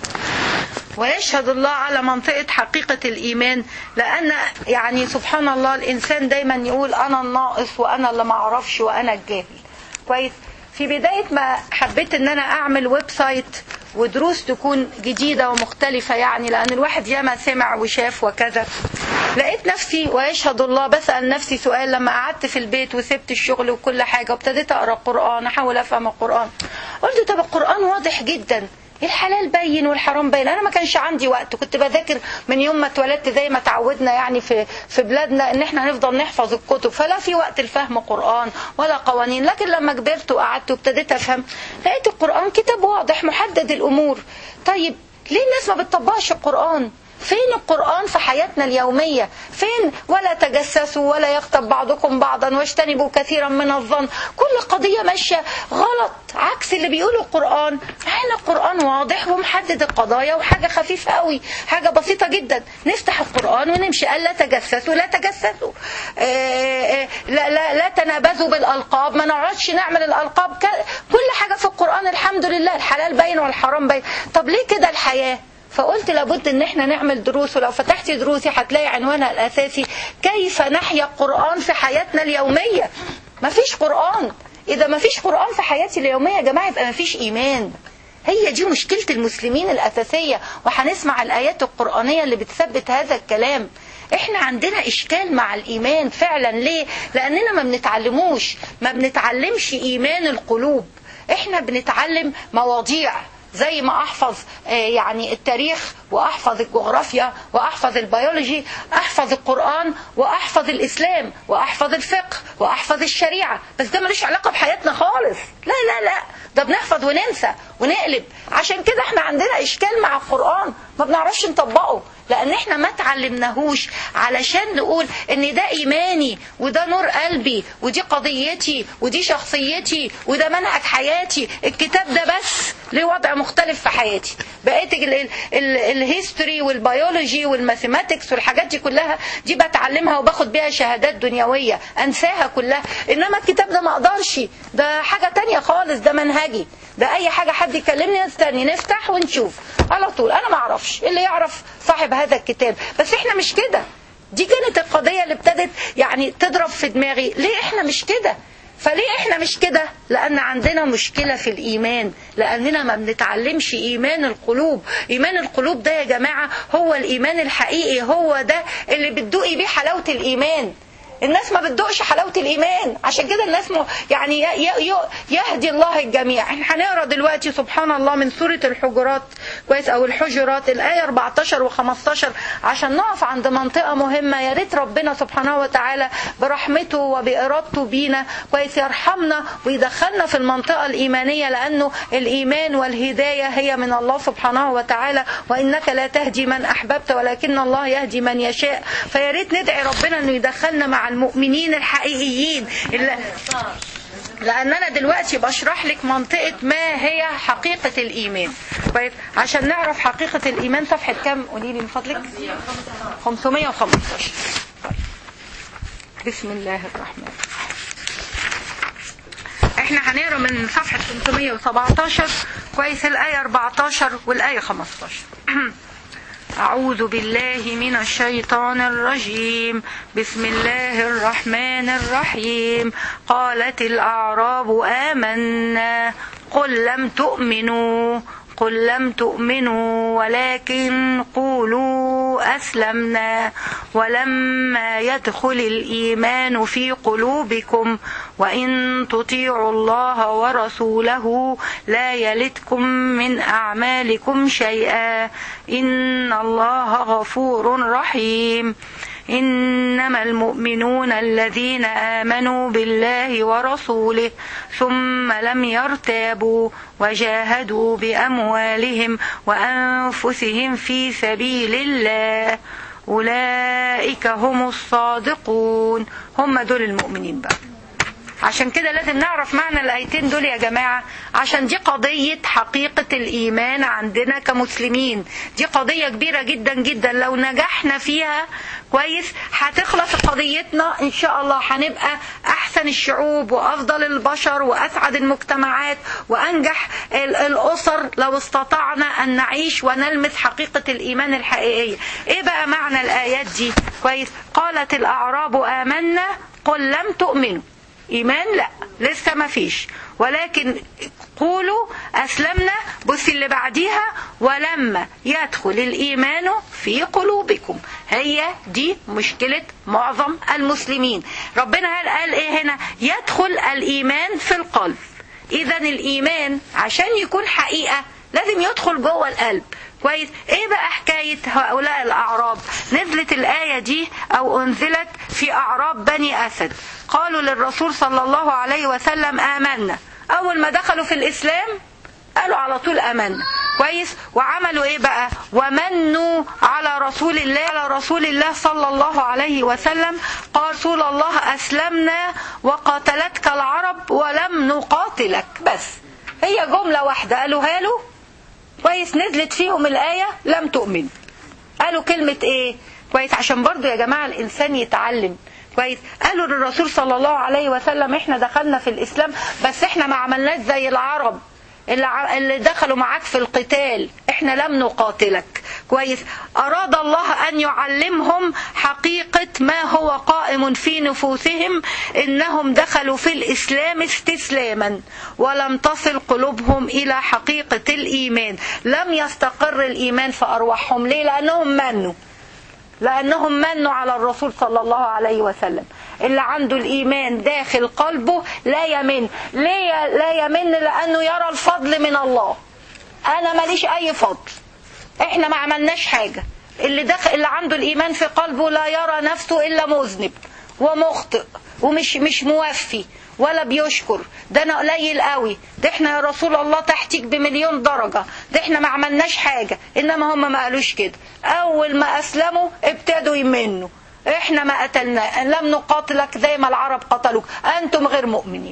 ويشهد الله على منطقة حقيقة الإيمان لأن يعني سبحان الله الإنسان دايما يقول أنا الناقص وأنا اللي ما أعرفش وأنا الجاهل كويس في بداية ما حبيت ان انا اعمل ويب سايت ودروس تكون جديدة ومختلفة يعني لان الواحد ياما سمع وشاف وكذا لقيت نفسي ويشهد الله بسأل نفسي سؤال لما قعدت في البيت وسبت الشغل وكل حاجة وابتديت اقرا القرآن احاول افهم القرآن قلت طب القرآن واضح جدا الحلال بين والحرام بين انا ما كانش عندي وقت كنت بذاكر من يوم ما اتولدت زي ما تعودنا يعني في في بلادنا ان احنا هنفضل نحفظ الكتب فلا في وقت لفهم قران ولا قوانين لكن لما كبرت وقعدت وابتديت افهم لقيت القران كتاب واضح محدد الامور طيب ليه الناس ما بتطبقش القران فين القرآن في حياتنا اليومية فين ولا تجسسوا ولا يغتب بعضكم بعضا واجتنبوا كثيرا من الظن كل قضية ماشية غلط عكس اللي بيقوله القرآن معنا القرآن واضح ومحدد القضايا وحاجة خفيفة قوي حاجة بسيطة جدا نفتح القرآن ونمشي قال لا تجسسوا لا تجسسوا آه، آه، لا, لا, لا تنابذوا بالألقاب ما نقعدش نعمل الألقاب ك- كل حاجة في القرآن الحمد لله الحلال باين والحرام باين طب ليه كده الحياة فقلت لابد ان احنا نعمل دروس ولو فتحتي دروسي هتلاقي عنوانها الاساسي كيف نحيا القرآن في حياتنا اليومية مفيش قرآن اذا مفيش قرآن في حياتي اليومية يا جماعة يبقى مفيش ايمان هي دي مشكلة المسلمين الأساسية وهنسمع الآيات القرآنية اللي بتثبت هذا الكلام احنا عندنا اشكال مع الايمان فعلا ليه لاننا ما بنتعلموش ما بنتعلمش ايمان القلوب احنا بنتعلم مواضيع زي ما احفظ آه، يعني التاريخ واحفظ الجغرافيا واحفظ البيولوجي احفظ القران واحفظ الاسلام واحفظ الفقه واحفظ الشريعه بس ده ملوش علاقه بحياتنا خالص لا لا لا ده بنحفظ وننسى ونقلب عشان كده احنا عندنا اشكال مع القران ما بنعرفش نطبقه لان احنا ما تعلمناهوش علشان نقول ان ده ايماني وده نور قلبي ودي قضيتي ودي شخصيتي وده منهج حياتي الكتاب ده بس ليه وضع مختلف في حياتي بقيت ال- ال- ال- الهيستوري والبيولوجي والماثيماتكس والحاجات دي كلها دي بتعلمها وباخد بيها شهادات دنيويه انساها كلها انما الكتاب ده ما اقدرش ده حاجه تانية خالص ده منهجي ده اي حاجه حد يكلمني استني نفتح ونشوف على طول انا ما اعرفش اللي يعرف صاحب هذا الكتاب بس احنا مش كده دي كانت القضيه اللي ابتدت يعني تضرب في دماغي ليه احنا مش كده فليه احنا مش كده لان عندنا مشكله في الايمان لاننا ما بنتعلمش ايمان القلوب ايمان القلوب ده يا جماعه هو الايمان الحقيقي هو ده اللي بتدوقي بيه حلاوه الايمان الناس ما بتدوقش حلاوه الايمان عشان كده الناس م... يعني ي... ي... يهدي الله الجميع احنا هنقرا دلوقتي سبحان الله من سوره الحجرات كويس او الحجرات الايه 14 و15 عشان نقف عند منطقه مهمه يا ريت ربنا سبحانه وتعالى برحمته وبارادته بينا كويس يرحمنا ويدخلنا في المنطقه الايمانيه لانه الايمان والهدايه هي من الله سبحانه وتعالى وانك لا تهدي من احببت ولكن الله يهدي من يشاء فيا ريت ندعي ربنا انه يدخلنا مع المؤمنين الحقيقيين اللي لان انا دلوقتي بشرح لك منطقه ما هي حقيقه الايمان طيب عشان نعرف حقيقه الايمان صفحه كام قولي لي من فضلك 515 طيب. بسم الله الرحمن احنا هنقرا من صفحه 517 كويس الايه 14 والايه 15 أعوذ بالله من الشيطان الرجيم بسم الله الرحمن الرحيم قالت الأعراب آمنا قل لم تؤمنوا قل لم تؤمنوا ولكن قولوا أسلمنا ولما يدخل الإيمان في قلوبكم وإن تطيعوا الله ورسوله لا يلتكم من أعمالكم شيئا إن الله غفور رحيم إنما المؤمنون الذين آمنوا بالله ورسوله ثم لم يرتابوا وجاهدوا بأموالهم وأنفسهم في سبيل الله أولئك هم الصادقون هم دول المؤمنين بقى عشان كده لازم نعرف معنى الآيتين دول يا جماعة عشان دي قضية حقيقة الإيمان عندنا كمسلمين دي قضية كبيرة جدا جدا لو نجحنا فيها كويس هتخلص قضيتنا إن شاء الله هنبقى أحسن الشعوب وأفضل البشر وأسعد المجتمعات وأنجح ال- الأسر لو استطعنا أن نعيش ونلمس حقيقة الإيمان الحقيقية إيه بقى معنى الآيات دي كويس قالت الأعراب آمنا قل لم تؤمنوا إيمان لا لسه ما فيش ولكن قولوا أسلمنا بص اللي بعديها ولما يدخل الإيمان في قلوبكم هي دي مشكلة معظم المسلمين ربنا قال, قال إيه هنا يدخل الإيمان في القلب إذا الإيمان عشان يكون حقيقة لازم يدخل جوه القلب كويس ايه بقى حكاية هؤلاء الاعراب نزلت الاية دي او انزلت في اعراب بني اسد قالوا للرسول صلى الله عليه وسلم امنا اول ما دخلوا في الاسلام قالوا على طول امنا كويس وعملوا ايه بقى ومنوا على رسول الله على رسول الله صلى الله عليه وسلم قال رسول الله اسلمنا وقاتلتك العرب ولم نقاتلك بس هي جملة واحدة قالوها له كويس نزلت فيهم الآية لم تؤمن قالوا كلمة ايه كويس عشان برضو يا جماعة الإنسان يتعلم كويس قالوا للرسول صلى الله عليه وسلم احنا دخلنا في الإسلام بس احنا ما عملناش زي العرب اللي ع- اللي دخلوا معاك في القتال احنا لم نقاتلك كويس أراد الله أن يعلمهم حقيقة ما هو قائم في نفوسهم إنهم دخلوا في الإسلام استسلاما ولم تصل قلوبهم إلى حقيقة الإيمان لم يستقر الإيمان في أرواحهم ليه لأنهم منوا لأنهم منوا على الرسول صلى الله عليه وسلم اللي عنده الإيمان داخل قلبه لا يمن ليه لا يمن لأنه يرى الفضل من الله أنا ماليش أي فضل إحنا ما عملناش حاجة اللي داخل اللي عنده الإيمان في قلبه لا يرى نفسه إلا مذنب ومخطئ ومش مش موفي ولا بيشكر ده انا قليل قوي ده احنا يا رسول الله تحتيك بمليون درجة ده احنا ما عملناش حاجة انما هم ما قالوش كده اول ما اسلموا ابتدوا يمنوا احنا ما قتلنا لم نقاتلك زي ما العرب قتلوك انتم غير مؤمنين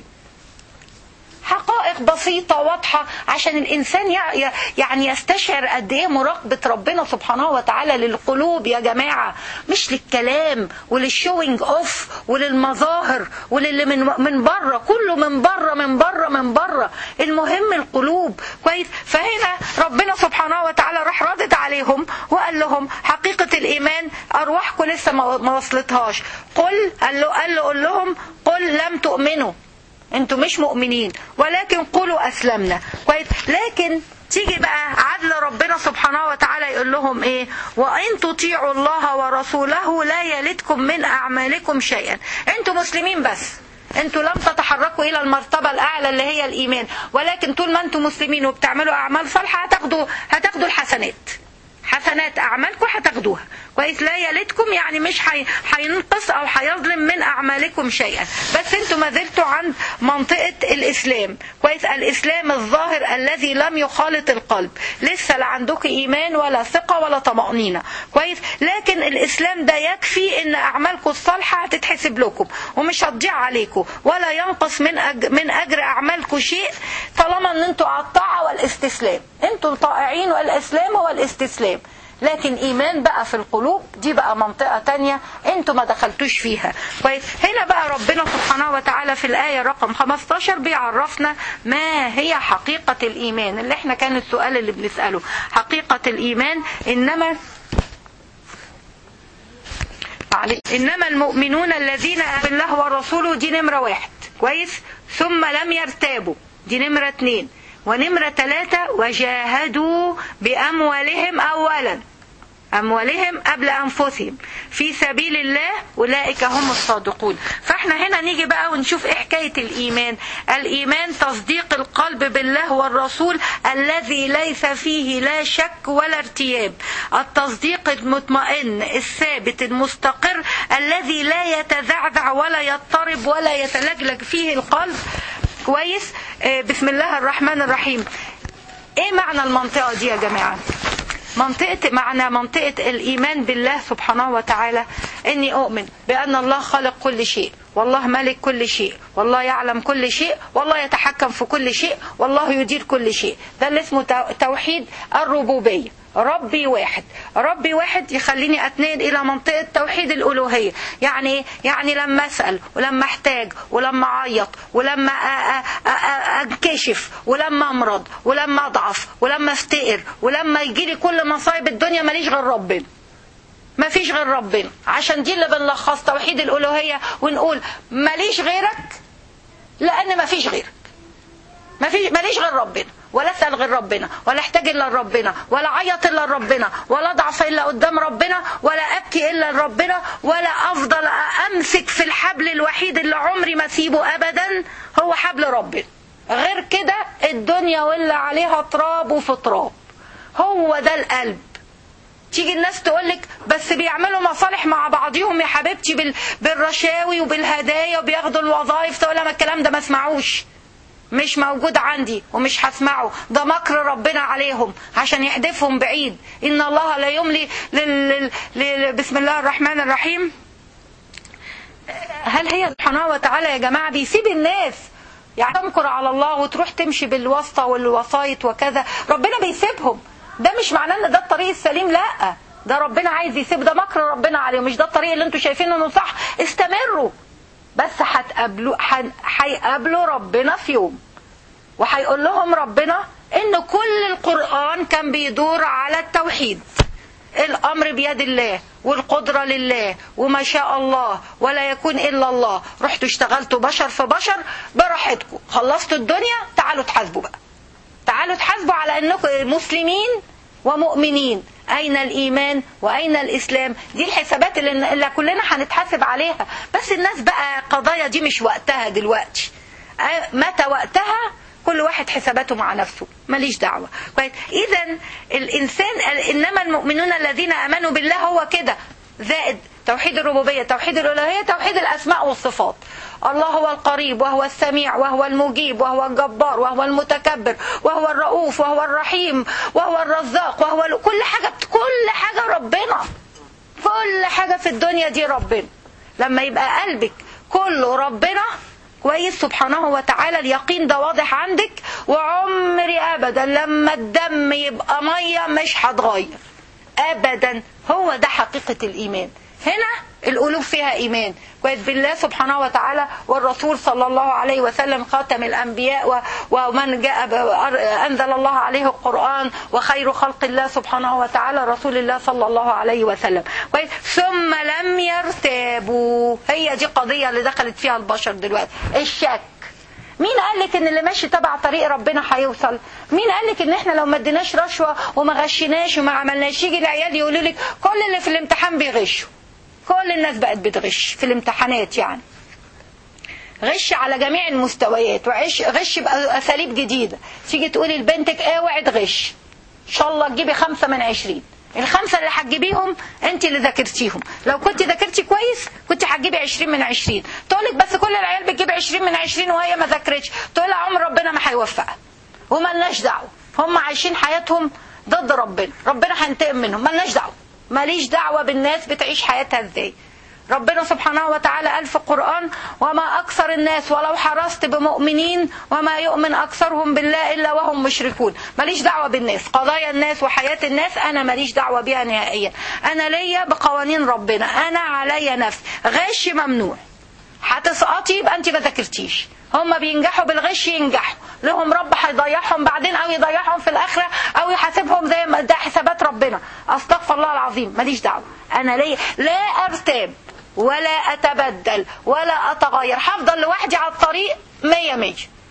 حقائق بسيطة واضحة عشان الإنسان يع- يعني يستشعر قد إيه مراقبة ربنا سبحانه وتعالى للقلوب يا جماعة مش للكلام وللشوينج أوف وللمظاهر وللي من من بره كله من بره من بره من بره المهم القلوب كويس فهنا ربنا سبحانه وتعالى راح ردد عليهم وقال لهم حقيقة الإيمان أرواحكم لسه ما ما وصلتهاش قل قال له قال له قل لهم قل لم تؤمنوا انتوا مش مؤمنين ولكن قولوا اسلمنا كويس لكن تيجي بقى عدل ربنا سبحانه وتعالى يقول لهم ايه وان تطيعوا الله ورسوله لا يلدكم من اعمالكم شيئا انتوا مسلمين بس انتوا لم تتحركوا الى المرتبه الاعلى اللي هي الايمان ولكن طول ما انتوا مسلمين وبتعملوا اعمال صالحه هتاخدوا هتاخدوا الحسنات حسنات اعمالكم هتاخدوها كويس لا يلدكم يعني مش حي... هينقص او هيظلم من اعمالكم شيئا بس انتوا ما زلتوا عند منطقه الاسلام كويس الاسلام الظاهر الذي لم يخالط القلب لسه لا عندكم ايمان ولا ثقه ولا طمانينه كويس لكن الاسلام ده يكفي ان اعمالكم الصالحه هتتحسب لكم ومش هتضيع عليكم ولا ينقص من أج... من اجر اعمالكم شيء طالما ان انتوا على الطاعه والاستسلام انتوا طائعين والاسلام هو الاستسلام لكن ايمان بقى في القلوب دي بقى منطقة تانية انتوا ما دخلتوش فيها كويس هنا بقى ربنا سبحانه وتعالى في الآية رقم 15 بيعرفنا ما هي حقيقة الإيمان اللي احنا كان السؤال اللي بنسأله حقيقة الإيمان إنما إنما المؤمنون الذين آمنوا بالله ورسوله دي نمرة واحد كويس ثم لم يرتابوا دي نمرة اتنين ونمرة ثلاثة وجاهدوا بأموالهم أولا أموالهم قبل أنفسهم في سبيل الله أولئك هم الصادقون فإحنا هنا نيجي بقى ونشوف إيه حكاية الإيمان الإيمان تصديق القلب بالله والرسول الذي ليس فيه لا شك ولا ارتياب التصديق المطمئن الثابت المستقر الذي لا يتذعذع ولا يضطرب ولا يتلجلج فيه القلب كويس آه، بسم الله الرحمن الرحيم ايه معنى المنطقة دي يا جماعة منطقة معنى منطقة الإيمان بالله سبحانه وتعالى إني أؤمن بأن الله خلق كل شيء والله ملك كل شيء والله يعلم كل شيء والله يتحكم في كل شيء والله يدير كل شيء ده اللي اسمه توحيد الربوبية ربي واحد ربي واحد يخليني اتنقل الى منطقة توحيد الالوهية يعني ايه يعني لما اسأل ولما احتاج ولما اعيط ولما انكشف ولما امرض ولما اضعف ولما افتقر ولما يجيلي كل مصايب الدنيا ماليش غير ربنا ما فيش غير ربنا عشان دي اللي بنلخص توحيد الالوهيه ونقول ماليش غيرك لان ما فيش غيرك ما فيش ماليش غير ربنا ولا اسال غير ربنا ولا احتاج الا لربنا ولا اعيط الا لربنا ولا اضعف الا قدام ربنا ولا ابكي الا لربنا ولا افضل امسك في الحبل الوحيد اللي عمري ما اسيبه ابدا هو حبل ربنا غير كده الدنيا واللي عليها تراب وفي تراب هو ده القلب تيجي الناس تقولك بس بيعملوا مصالح مع بعضهم يا حبيبتي بال... بالرشاوي وبالهدايا وبياخدوا الوظائف تقول لما الكلام ده ما اسمعوش مش موجود عندي ومش هسمعه ده مكر ربنا عليهم عشان يحدفهم بعيد ان الله لا يملي لل... لل... بسم الله الرحمن الرحيم هل هي سبحانه وتعالى يا جماعه بيسيب الناس يعني تمكر على الله وتروح تمشي بالواسطه والوسايط وكذا ربنا بيسيبهم ده مش معناه ان ده الطريق السليم لا ده ربنا عايز يسيب ده مكر ربنا عليهم مش ده الطريق اللي انتوا شايفينه انه صح استمروا بس هتقابلوا هيقابلوا ربنا في يوم وهيقول لهم ربنا ان كل القرآن كان بيدور على التوحيد الامر بيد الله والقدرة لله وما شاء الله ولا يكون الا الله رحتوا اشتغلتوا بشر في بشر براحتكم خلصتوا الدنيا تعالوا تحاسبوا بقى تعالوا تحاسبوا على انكم مسلمين ومؤمنين اين الايمان واين الاسلام دي الحسابات اللي, اللي كلنا هنتحاسب عليها بس الناس بقى قضايا دي مش وقتها دلوقتي متى وقتها كل واحد حساباته مع نفسه ماليش دعوة كويس إذا الإنسان إنما المؤمنون الذين آمنوا بالله هو كده زائد توحيد الربوبية توحيد الألوهية توحيد الأسماء والصفات الله هو القريب وهو السميع وهو المجيب وهو الجبار وهو المتكبر وهو الرؤوف وهو الرحيم وهو الرزاق وهو كل حاجة كل حاجة ربنا كل حاجة في الدنيا دي ربنا لما يبقى قلبك كله ربنا كويس سبحانه وتعالى اليقين ده واضح عندك وعمري ابدا لما الدم يبقى ميه مش هتغير ابدا هو ده حقيقه الايمان هنا القلوب فيها ايمان كويس بالله سبحانه وتعالى والرسول صلى الله عليه وسلم خاتم الانبياء ومن جاء انزل الله عليه القران وخير خلق الله سبحانه وتعالى رسول الله صلى الله عليه وسلم كويس ثم لم يرتابوا هي دي قضيه اللي دخلت فيها البشر دلوقتي الشك مين قال لك ان اللي ماشي تبع طريق ربنا هيوصل مين قال لك ان احنا لو ما اديناش رشوه وما غشيناش وما عملناش يجي العيال يقولوا لك كل اللي في الامتحان بيغشوا كل الناس بقت بتغش في الامتحانات يعني غش على جميع المستويات وعش غش بأساليب جديدة تيجي تقولي لبنتك اوعي تغش ان شاء الله تجيبي خمسة من عشرين الخمسة اللي هتجيبيهم انت اللي ذاكرتيهم لو كنت ذاكرتي كويس كنت هتجيبي 20 من 20 تقولك بس كل العيال بتجيب 20 من 20 وهي ما ذاكرتش تقول عمر ربنا ما هيوفقها وملناش دعوة هم عايشين حياتهم ضد ربنا ربنا هينتقم منهم ملناش دعوة ماليش دعوة بالناس بتعيش حياتها ازاي ربنا سبحانه وتعالى قال في القرآن وما أكثر الناس ولو حرصت بمؤمنين وما يؤمن أكثرهم بالله إلا وهم مشركون ماليش دعوة بالناس قضايا الناس وحياة الناس أنا ماليش دعوة بيها نهائيا أنا ليا بقوانين ربنا أنا عليا نفس غش ممنوع هتسقطي يبقى أنت ما ذاكرتيش هم بينجحوا بالغش ينجحوا لهم رب هيضيعهم بعدين او يضيعهم في الاخره او يحاسبهم زي ما ده حسابات ربنا استغفر الله العظيم ماليش دعوه انا ليه لا ارتاب ولا اتبدل ولا اتغير هفضل لوحدي على الطريق مية مية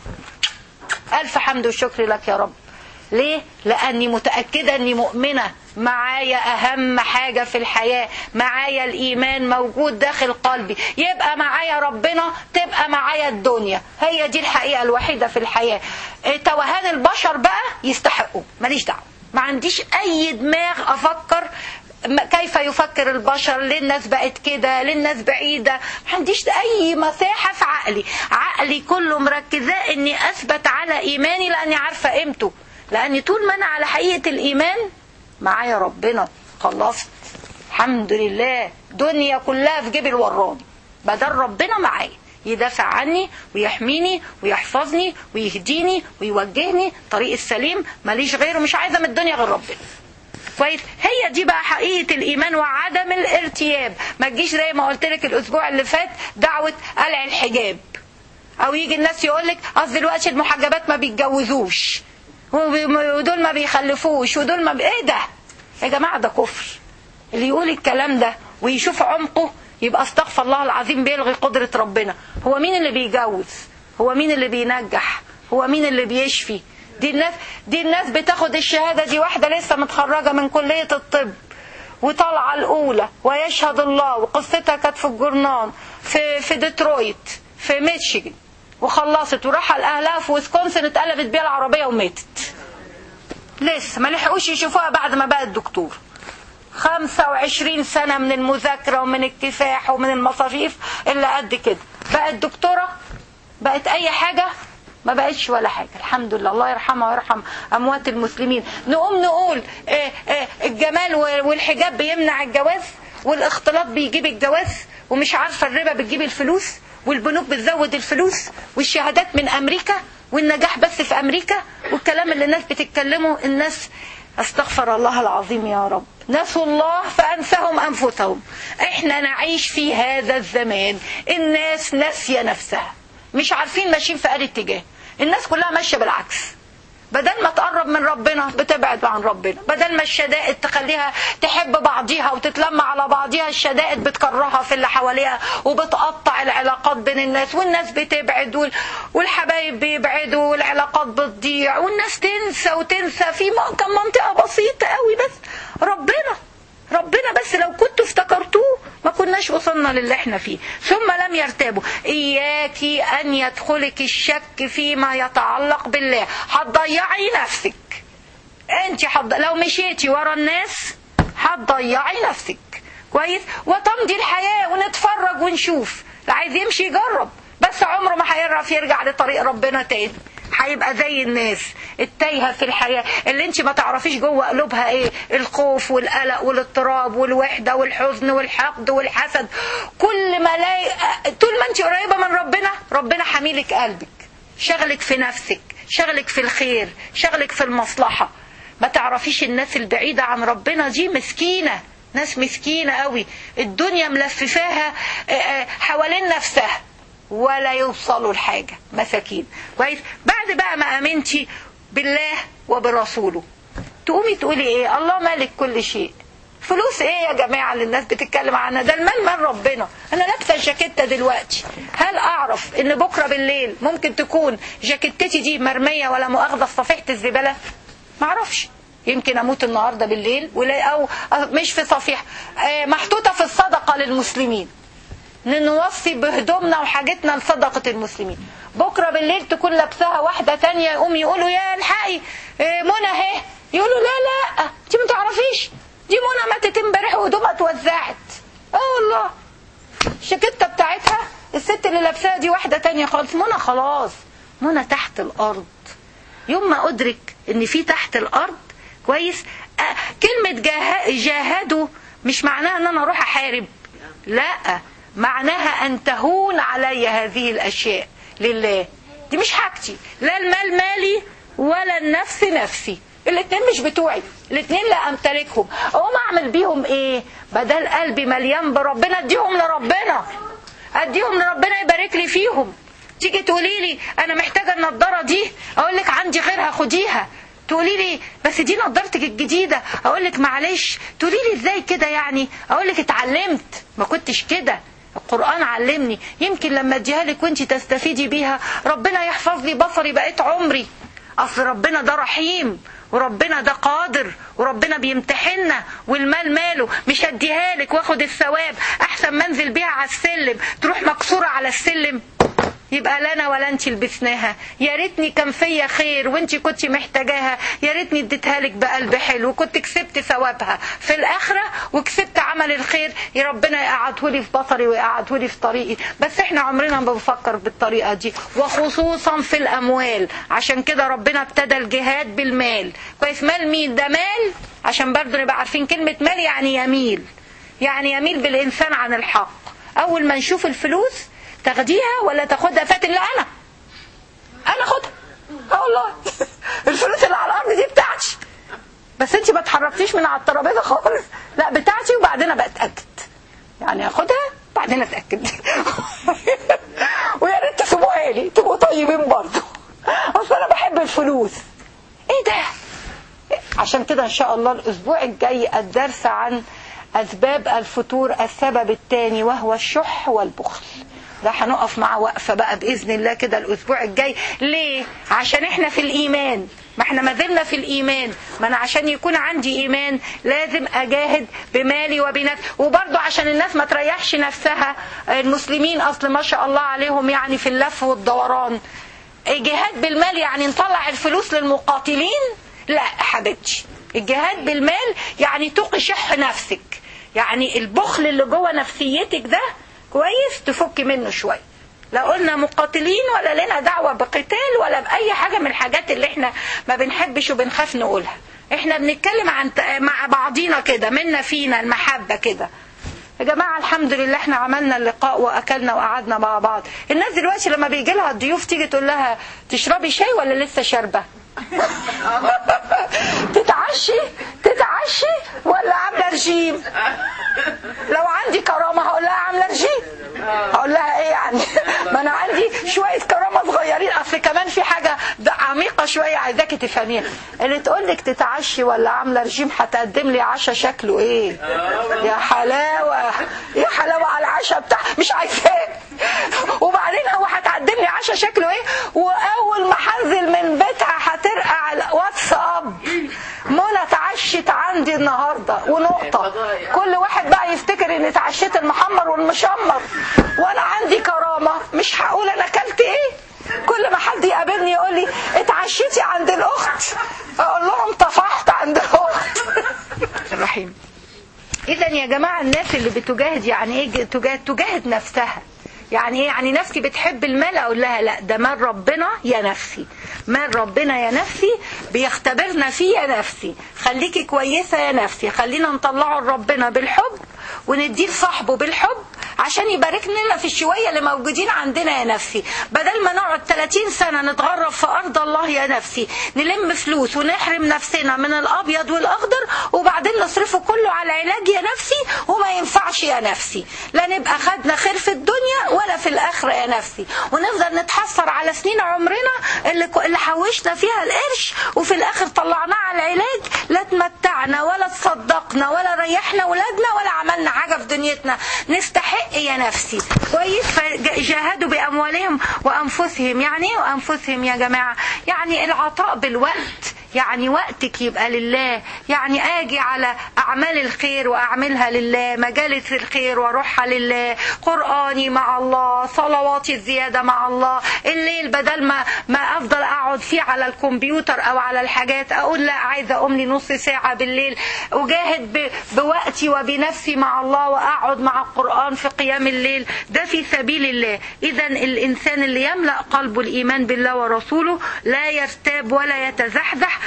الف حمد والشكر لك يا رب ليه لاني متاكده اني مؤمنه معايا اهم حاجه في الحياه معايا الايمان موجود داخل قلبي يبقى معايا ربنا تبقى معايا الدنيا هي دي الحقيقه الوحيده في الحياه توهان البشر بقى يستحقوا ماليش دعوه ما عنديش اي دماغ افكر كيف يفكر البشر ليه الناس بقت كده ليه الناس بعيدة ما عنديش أي مساحة في عقلي عقلي كله مركزاه أني أثبت على إيماني لأني عارفة قيمته لأني طول ما أنا على حقيقة الإيمان معايا ربنا خلصت الحمد لله دنيا كلها في جيب الوراني بدل ربنا معايا يدافع عني ويحميني ويحفظني ويهديني ويوجهني طريق السليم ماليش غيره مش عايزه من الدنيا غير ربنا كويس هي دي بقى حقيقه الايمان وعدم الارتياب ما تجيش زي ما قلت لك الاسبوع اللي فات دعوه قلع الحجاب او يجي الناس يقول لك اصل دلوقتي المحجبات ما بيتجوزوش ودول ما بيخلفوش ودول ما بي... ايه ده يا جماعه ده كفر اللي يقول الكلام ده ويشوف عمقه يبقى استغفر الله العظيم بيلغي قدره ربنا هو مين اللي بيجوز هو مين اللي بينجح هو مين اللي بيشفي دي الناس دي الناس بتاخد الشهاده دي واحده لسه متخرجه من كليه الطب وطالعه الاولى ويشهد الله وقصتها كانت في الجورنال في في ديترويت في ميتشيجن وخلصت وراح لاهلها في ويسكونسن اتقلبت بيها العربيه وماتت لسه ما لحقوش يشوفوها بعد ما بقت دكتور 25 سنة من المذاكرة ومن الكفاح ومن المصاريف اللي قد كده بقت دكتورة بقت أي حاجة ما بقتش ولا حاجة الحمد لله الله يرحمها ويرحم أموات المسلمين نقوم نقول إيه إيه الجمال والحجاب بيمنع الجواز والاختلاط بيجيب الجواز ومش عارفة الربا بتجيب الفلوس والبنوك بتزود الفلوس والشهادات من أمريكا والنجاح بس في أمريكا والكلام اللي الناس بتتكلمه الناس استغفر الله العظيم يا رب نسوا الله فأنسهم أنفسهم احنا نعيش في هذا الزمان الناس ناسية نفسها مش عارفين ماشيين في أي اتجاه الناس كلها ماشية بالعكس بدل ما تقرب من ربنا بتبعد عن ربنا بدل ما الشدائد تخليها تحب بعضيها وتتلم على بعضيها الشدائد بتكرهها في اللي حواليها وبتقطع العلاقات بين الناس والناس بتبعد والحبايب بيبعدوا والعلاقات بتضيع والناس تنسى وتنسى في كم منطقة بسيطة قوي بس ربنا ربنا بس لو كنتوا افتكرتوه ما كناش وصلنا للي احنا فيه ثم لم يرتابوا اياك ان يدخلك الشك فيما يتعلق بالله هتضيعي نفسك انت حض... لو مشيتي ورا الناس هتضيعي نفسك كويس وتمضي الحياة ونتفرج ونشوف اللي عايز يمشي يجرب بس عمره ما هيعرف يرجع لطريق ربنا تاني هيبقى زي الناس التايهه في الحياه اللي انت ما تعرفيش جوه قلوبها ايه الخوف والقلق والاضطراب والوحده والحزن والحقد والحسد كل ما لا طول ما انت قريبه من ربنا ربنا حميلك قلبك شغلك في نفسك شغلك في الخير شغلك في المصلحه ما تعرفيش الناس البعيده عن ربنا دي مسكينه ناس مسكينه قوي الدنيا ملففاها حوالين نفسها ولا يوصلوا لحاجة مساكين كويس بعد بقى ما امنتي بالله وبرسوله تقومي تقولي ايه الله مالك كل شيء فلوس ايه يا جماعة اللي الناس بتتكلم عنها ده المال مال ربنا انا لابسه الجاكيته دلوقتي هل اعرف ان بكره بالليل ممكن تكون جاكيتتي دي مرميه ولا مؤاخذه في صفيحه الزباله معرفش يمكن اموت النهارده بالليل ولا او مش في صفيحه محطوطه في الصدقه للمسلمين نوصي بهدومنا وحاجتنا لصدقة المسلمين بكرة بالليل تكون لابسها واحدة تانية يقوم يقولوا يا الحقي منى اهي يقولوا لا لا انت ما تعرفيش دي منى ماتت امبارح وهدومها اتوزعت اه والله الشاكيتة بتاعتها الست اللي لابساها دي واحدة تانية خالص منى خلاص منى تحت الارض يوم ما ادرك ان في تحت الارض كويس آه كلمة جاهدوا مش معناها ان انا اروح احارب لا معناها أن تهون علي هذه الأشياء لله دي مش حاجتي لا المال مالي ولا النفس نفسي الاثنين مش بتوعي الاثنين لا امتلكهم اقوم اعمل بيهم ايه بدل قلبي مليان بربنا اديهم لربنا اديهم لربنا يبارك لي فيهم تيجي تقولي لي انا محتاجه النضاره دي اقول لك عندي غيرها خديها تقولي لي بس دي نضارتك الجديدة اقول لك معلش تقولي لي ازاي كده يعني اقول لك اتعلمت ما كنتش كده القرآن علمني يمكن لما اديها لك وانت تستفيدي بيها ربنا يحفظ لي بصري بقيت عمري اصل ربنا ده رحيم وربنا ده قادر وربنا بيمتحنا والمال ماله مش هديها لك واخد الثواب احسن ما انزل بيها على السلم تروح مكسوره على السلم يبقى لا انا ولا انت لبسناها يا ريتني كان فيا خير وانت كنت محتاجاها يا ريتني اديتها لك بقلب حلو وكنت كسبت ثوابها في الاخره وكسبت عمل الخير يا ربنا يقعده لي في بصري ويقعده لي في طريقي بس احنا عمرنا ما بنفكر بالطريقه دي وخصوصا في الاموال عشان كده ربنا ابتدى الجهاد بالمال كويس مال مين ده مال عشان برضه نبقى عارفين كلمه مال يعني يميل يعني يميل بالانسان عن الحق اول ما نشوف الفلوس تاخديها ولا تاخدها فاتن لا انا انا اخدها اه والله الفلوس اللي على الارض دي بتاعتي بس انت ما اتحركتيش من على الترابيزه خالص لا بتاعتي وبعدين ابقى اتاكد يعني اخدها بعدين اتاكد ويا ريت تسيبوها لي تبقوا طيبين برضه اصل انا بحب الفلوس ايه ده عشان كده ان شاء الله الاسبوع الجاي الدرس عن اسباب الفتور السبب الثاني وهو الشح والبخل ده هنقف مع وقفه بقى باذن الله كده الاسبوع الجاي ليه عشان احنا في الايمان ما احنا ما زلنا في الايمان ما انا عشان يكون عندي ايمان لازم اجاهد بمالي وبنفسي وبرضه عشان الناس ما تريحش نفسها المسلمين اصل ما شاء الله عليهم يعني في اللف والدوران الجهاد بالمال يعني نطلع الفلوس للمقاتلين لا حبيبتي الجهاد بالمال يعني تقي شح نفسك يعني البخل اللي جوه نفسيتك ده كويس تفك منه شويه لا قلنا مقاتلين ولا لنا دعوة بقتال ولا بأي حاجة من الحاجات اللي احنا ما بنحبش وبنخاف نقولها احنا بنتكلم عن مع بعضينا كده منا فينا المحبة كده يا جماعة الحمد لله احنا عملنا اللقاء واكلنا وقعدنا مع بعض الناس دلوقتي لما بيجي لها الضيوف تيجي تقول لها تشربي شاي ولا لسه شاربة تتعشي تتعشي ولا عامله رجيم لو عندي كرامه هقول لها عامله رجيم هقول لها ايه يعني ما انا عندي شويه كرامه صغيرين اصل كمان في حاجه عميقه شويه عايزاكي تفهميها اللي تقول لك تتعشي ولا عامله رجيم هتقدم لي عشاء شكله ايه يا حلاوه يا حلاوه على العشاء بتاع مش عايزاه وبعدين هو هتقدم لي عشاء شكله ايه واول ما هنزل من بيتها هترقع على واتساب منى اتعشت عندي النهارده ونقطه كل واحد بقى يفتكر اني اتعشيت المحمر والمشمر وانا عندي كرامه مش هقول انا اكلت ايه كل ما حد يقابلني يقول لي اتعشيتي عند الاخت اقول لهم طفحت عند الاخت الرحيم اذا يا جماعه الناس اللي بتجاهد يعني ايه تجاهد تجاهد نفسها يعني ايه يعني نفسي بتحب المال اقول لها لا ده مال ربنا يا نفسي مال ربنا يا نفسي بيختبرنا فيه يا نفسي خليكي كويسة يا نفسي خلينا نطلعه لربنا بالحب ونديه لصاحبه بالحب عشان يبارك لنا في الشوية اللي موجودين عندنا يا نفسي بدل ما نقعد 30 سنة نتغرب في أرض الله يا نفسي نلم فلوس ونحرم نفسنا من الأبيض والأخضر وبعدين نصرفه كله على العلاج يا نفسي وما ينفعش يا نفسي لا نبقى خدنا خير في الدنيا ولا في الآخرة يا نفسي ونفضل نتحسر على سنين عمرنا اللي, اللي حوشنا فيها القرش وفي الآخر طلعناه على العلاج لا تمتعنا ولا تصدقنا ولا ريحنا ولادنا ولا عملنا حاجة في دنيتنا نستحق يا نفسي كويس فجاهدوا بأموالهم وأنفسهم يعني ايه وأنفسهم يا جماعة يعني العطاء بالوقت يعني وقتك يبقى لله يعني اجي على اعمال الخير واعملها لله مجالس الخير واروحها لله قراني مع الله صلواتي الزياده مع الله الليل بدل ما ما افضل اقعد فيه على الكمبيوتر او على الحاجات اقول لا عايزه اقوم لي نص ساعه بالليل اجاهد بوقتي وبنفسي مع الله واقعد مع القران في قيام الليل ده في سبيل الله اذا الانسان اللي يملا قلبه الايمان بالله ورسوله لا يرتاب ولا يتزحزح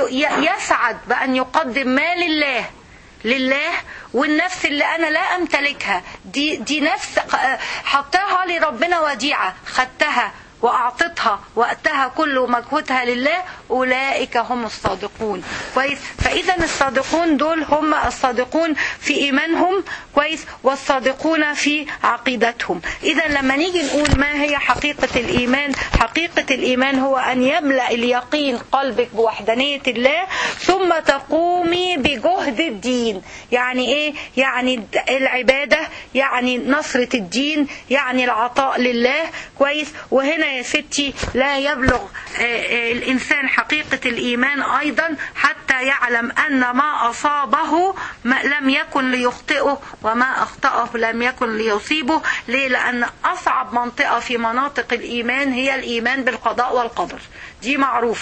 يسعد بأن يقدم ما لله لله والنفس اللي أنا لا أمتلكها دي, دي نفس حطها لربنا وديعة خدتها وأعطتها وقتها كله ومجهودها لله أولئك هم الصادقون كويس فإذا الصادقون دول هم الصادقون في إيمانهم كويس والصادقون في عقيدتهم إذا لما نيجي نقول ما هي حقيقة الإيمان حقيقة الإيمان هو أن يملأ اليقين قلبك بوحدانية الله ثم تقومي بجهد الدين يعني إيه يعني العبادة يعني نصرة الدين يعني العطاء لله كويس وهنا يا ستي لا يبلغ الإنسان حقيقة الإيمان أيضا حتى يعلم أن ما أصابه ما لم يكن ليخطئه وما أخطأه لم يكن ليصيبه ليه لأن أصعب منطقة في مناطق الإيمان هي الإيمان بالقضاء والقدر دي معروفة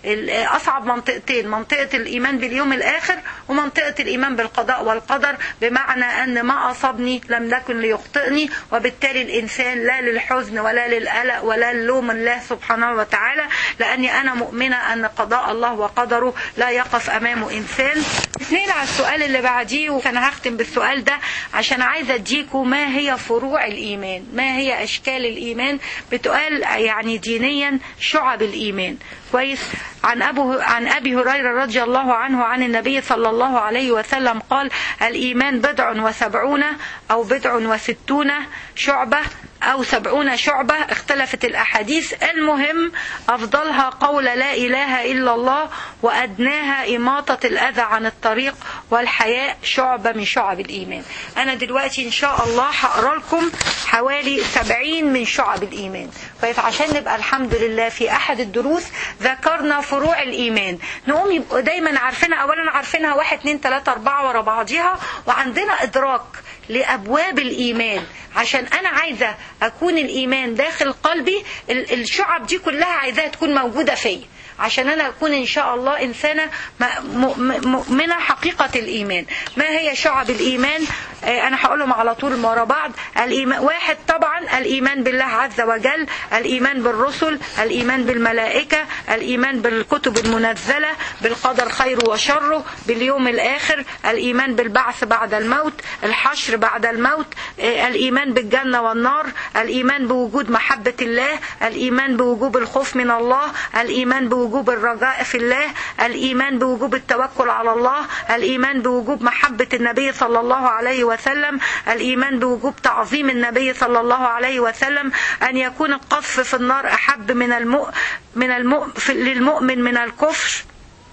ال- أصعب منطقتين منطقة الإيمان باليوم الآخر ومنطقة الإيمان بالقضاء والقدر بمعنى أن ما أصابني لم يكن ليخطئني وبالتالي الإنسان لا للحزن ولا للقلق ولا للوم الله سبحانه وتعالى لأني أنا مؤمنة أن قضاء الله وقدره لا يقف أمامه إنسان اثنين على السؤال اللي بعديه وأنا هختم بالسؤال ده عشان عايزة أديكوا ما هي فروع الإيمان ما هي أشكال الإيمان بتقال يعني دينيا شعب الإيمان كويس عن أبو عن أبي هريرة رضي الله عنه عن النبي صلى الله عليه وسلم قال الإيمان بضع وسبعون أو بضع وستون شعبة أو سبعون شعبة اختلفت الأحاديث المهم أفضلها قول لا إله إلا الله وأدناها إماطة الأذى عن الطريق والحياء شعبة من شعب الإيمان أنا دلوقتي إن شاء الله هقرا لكم حوالي سبعين من شعب الإيمان طيب عشان نبقى الحمد لله في أحد الدروس ذكرنا فروع الإيمان نقوم يبقوا دايما عارفينها أولا عارفينها واحد اتنين تلاتة أربعة ورا بعضيها وعندنا إدراك لأبواب الإيمان عشان أنا عايزة أكون الإيمان داخل قلبي ال- الشعب دي كلها عايزاها تكون موجودة فيا عشان أنا أكون إن شاء الله إنسانة م- م- مؤمنة حقيقة الإيمان ما هي شعب الإيمان آه، أنا هقولهم على طول ورا بعض الإيمان واحد طبعا الإيمان بالله عز وجل الإيمان بالرسل الإيمان بالملائكة الإيمان بالكتب المنزلة بالقدر خيره وشره باليوم الآخر الإيمان بالبعث بعد الموت الحشر بعد الموت آه، الإيمان بالجنة والنار الإيمان بوجود محبة الله الإيمان بوجوب الخوف من الله الإيمان بوجوب الرجاء في الله الإيمان بوجوب التوكل على الله الإيمان بوجوب محبة النبي صلى الله عليه وسلم الإيمان بوجوب تعظيم النبي صلى الله عليه وسلم أن يكون القذف في النار أحب من المؤ من المؤ للمؤمن من الكفر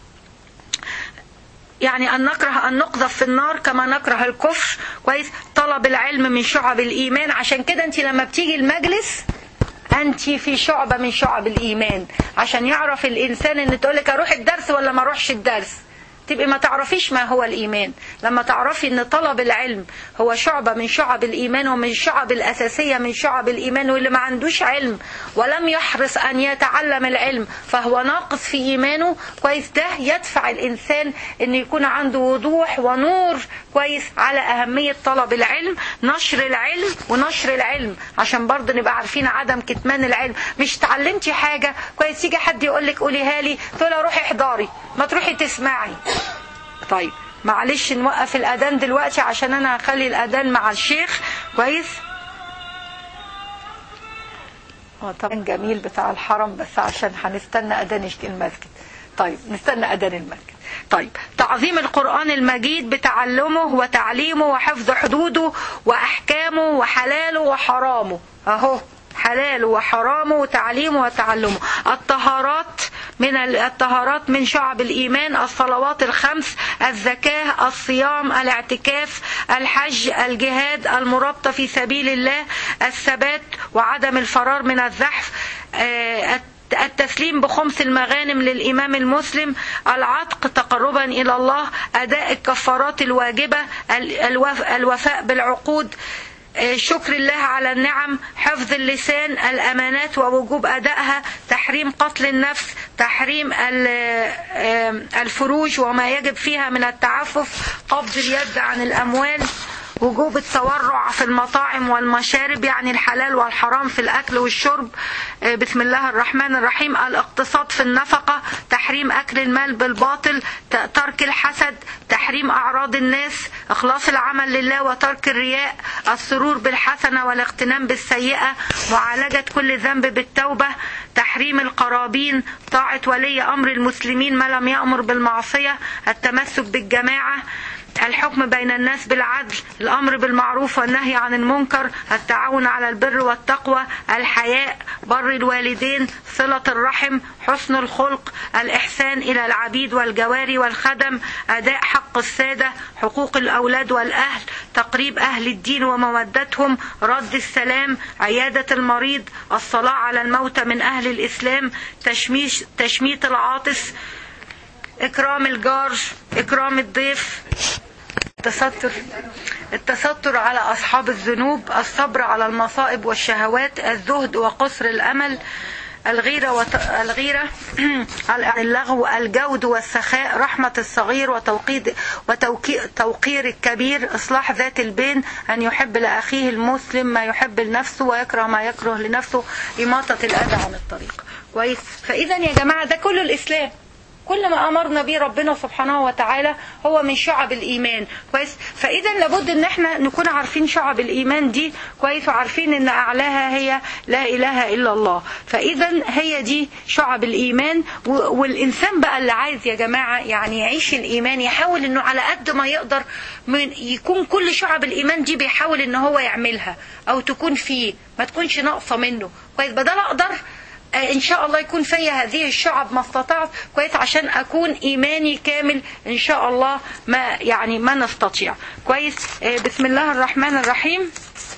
يعني أن نكره أن نقذف في النار كما نكره الكفر كويس طلب العلم من شعب الإيمان عشان كده أنت لما بتيجي المجلس أنت في شعبة من شعب الإيمان عشان يعرف الإنسان أن تقولك أروح الدرس ولا ما أروحش الدرس تبقي ما تعرفيش ما هو الإيمان لما تعرفي أن طلب العلم هو شعبة من شعب الإيمان ومن الشعب الأساسية من شعب الإيمان واللي ما عندوش علم ولم يحرص أن يتعلم العلم فهو ناقص في إيمانه كويس ده يدفع الإنسان أن يكون عنده وضوح ونور كويس على أهمية طلب العلم نشر العلم ونشر العلم عشان برضه نبقى عارفين عدم كتمان العلم مش تعلمتي حاجة كويس يجي حد يقول لك قوليها لي تقول لها روحي احضري ما تروحي تسمعي طيب معلش نوقف الأذان دلوقتي عشان أنا هخلي الأذان مع الشيخ كويس اه طبعا جميل بتاع الحرم بس عشان هنستنى أذان المسجد طيب نستنى أذان المسجد طيب تعظيم القرآن المجيد بتعلمه وتعليمه وحفظ حدوده وأحكامه وحلاله وحرامه أهو حلاله وحرامه وتعليمه وتعلمه الطهارات من الطهارات من شعب الإيمان الصلوات الخمس الزكاة الصيام الاعتكاف الحج الجهاد المرابطة في سبيل الله الثبات وعدم الفرار من الزحف آه، التسليم بخمس المغانم للإمام المسلم العتق تقربا إلى الله أداء الكفارات الواجبة الوف- الوفاء بالعقود شكر الله على النعم حفظ اللسان الأمانات ووجوب أدائها تحريم قتل النفس تحريم ال- الفروج وما يجب فيها من التعفف قبض اليد عن الأموال وجوب التورع في المطاعم والمشارب يعني الحلال والحرام في الأكل والشرب آه، بسم الله الرحمن الرحيم الاقتصاد في النفقة تحريم أكل المال بالباطل ت- ترك الحسد تحريم أعراض الناس إخلاص العمل لله وترك الرياء السرور بالحسنة والاغتنام بالسيئة معالجة كل ذنب بالتوبة تحريم القرابين طاعة ولي أمر المسلمين ما لم يأمر بالمعصية التمسك بالجماعة الحكم بين الناس بالعدل الأمر بالمعروف والنهي عن المنكر التعاون على البر والتقوى الحياء بر الوالدين صلة الرحم حسن الخلق الإحسان إلى العبيد والجواري والخدم أداء حق السادة حقوق الأولاد والأهل تقريب أهل الدين ومودتهم رد السلام عيادة المريض الصلاة على الموتى من أهل الإسلام تشميش تشميت العاطس إكرام الجار إكرام الضيف التستر التستر على أصحاب الذنوب الصبر على المصائب والشهوات الزهد وقصر الأمل الغيرة وت... الغيرة اللغو الجود والسخاء رحمة الصغير وتوقيد وتوقير الكبير إصلاح ذات البين أن يحب لأخيه المسلم ما يحب لنفسه ويكره ما يكره لنفسه إماطة الأذى عن الطريق كويس فإذا يا جماعة ده كله الإسلام كل ما امرنا به ربنا سبحانه وتعالى هو من شعب الايمان كويس فاذا لابد ان احنا نكون عارفين شعب الايمان دي كويس وعارفين ان اعلاها هي لا اله الا الله فاذا هي دي شعب الايمان والانسان بقى اللي عايز يا جماعه يعني يعيش الايمان يحاول انه على قد ما يقدر من يكون كل شعب الايمان دي بيحاول ان هو يعملها او تكون فيه ما تكونش ناقصه منه كويس بدل اقدر ان شاء الله يكون فيا هذه الشعب ما استطعت كويس عشان اكون ايماني كامل ان شاء الله ما يعني ما نستطيع كويس بسم الله الرحمن الرحيم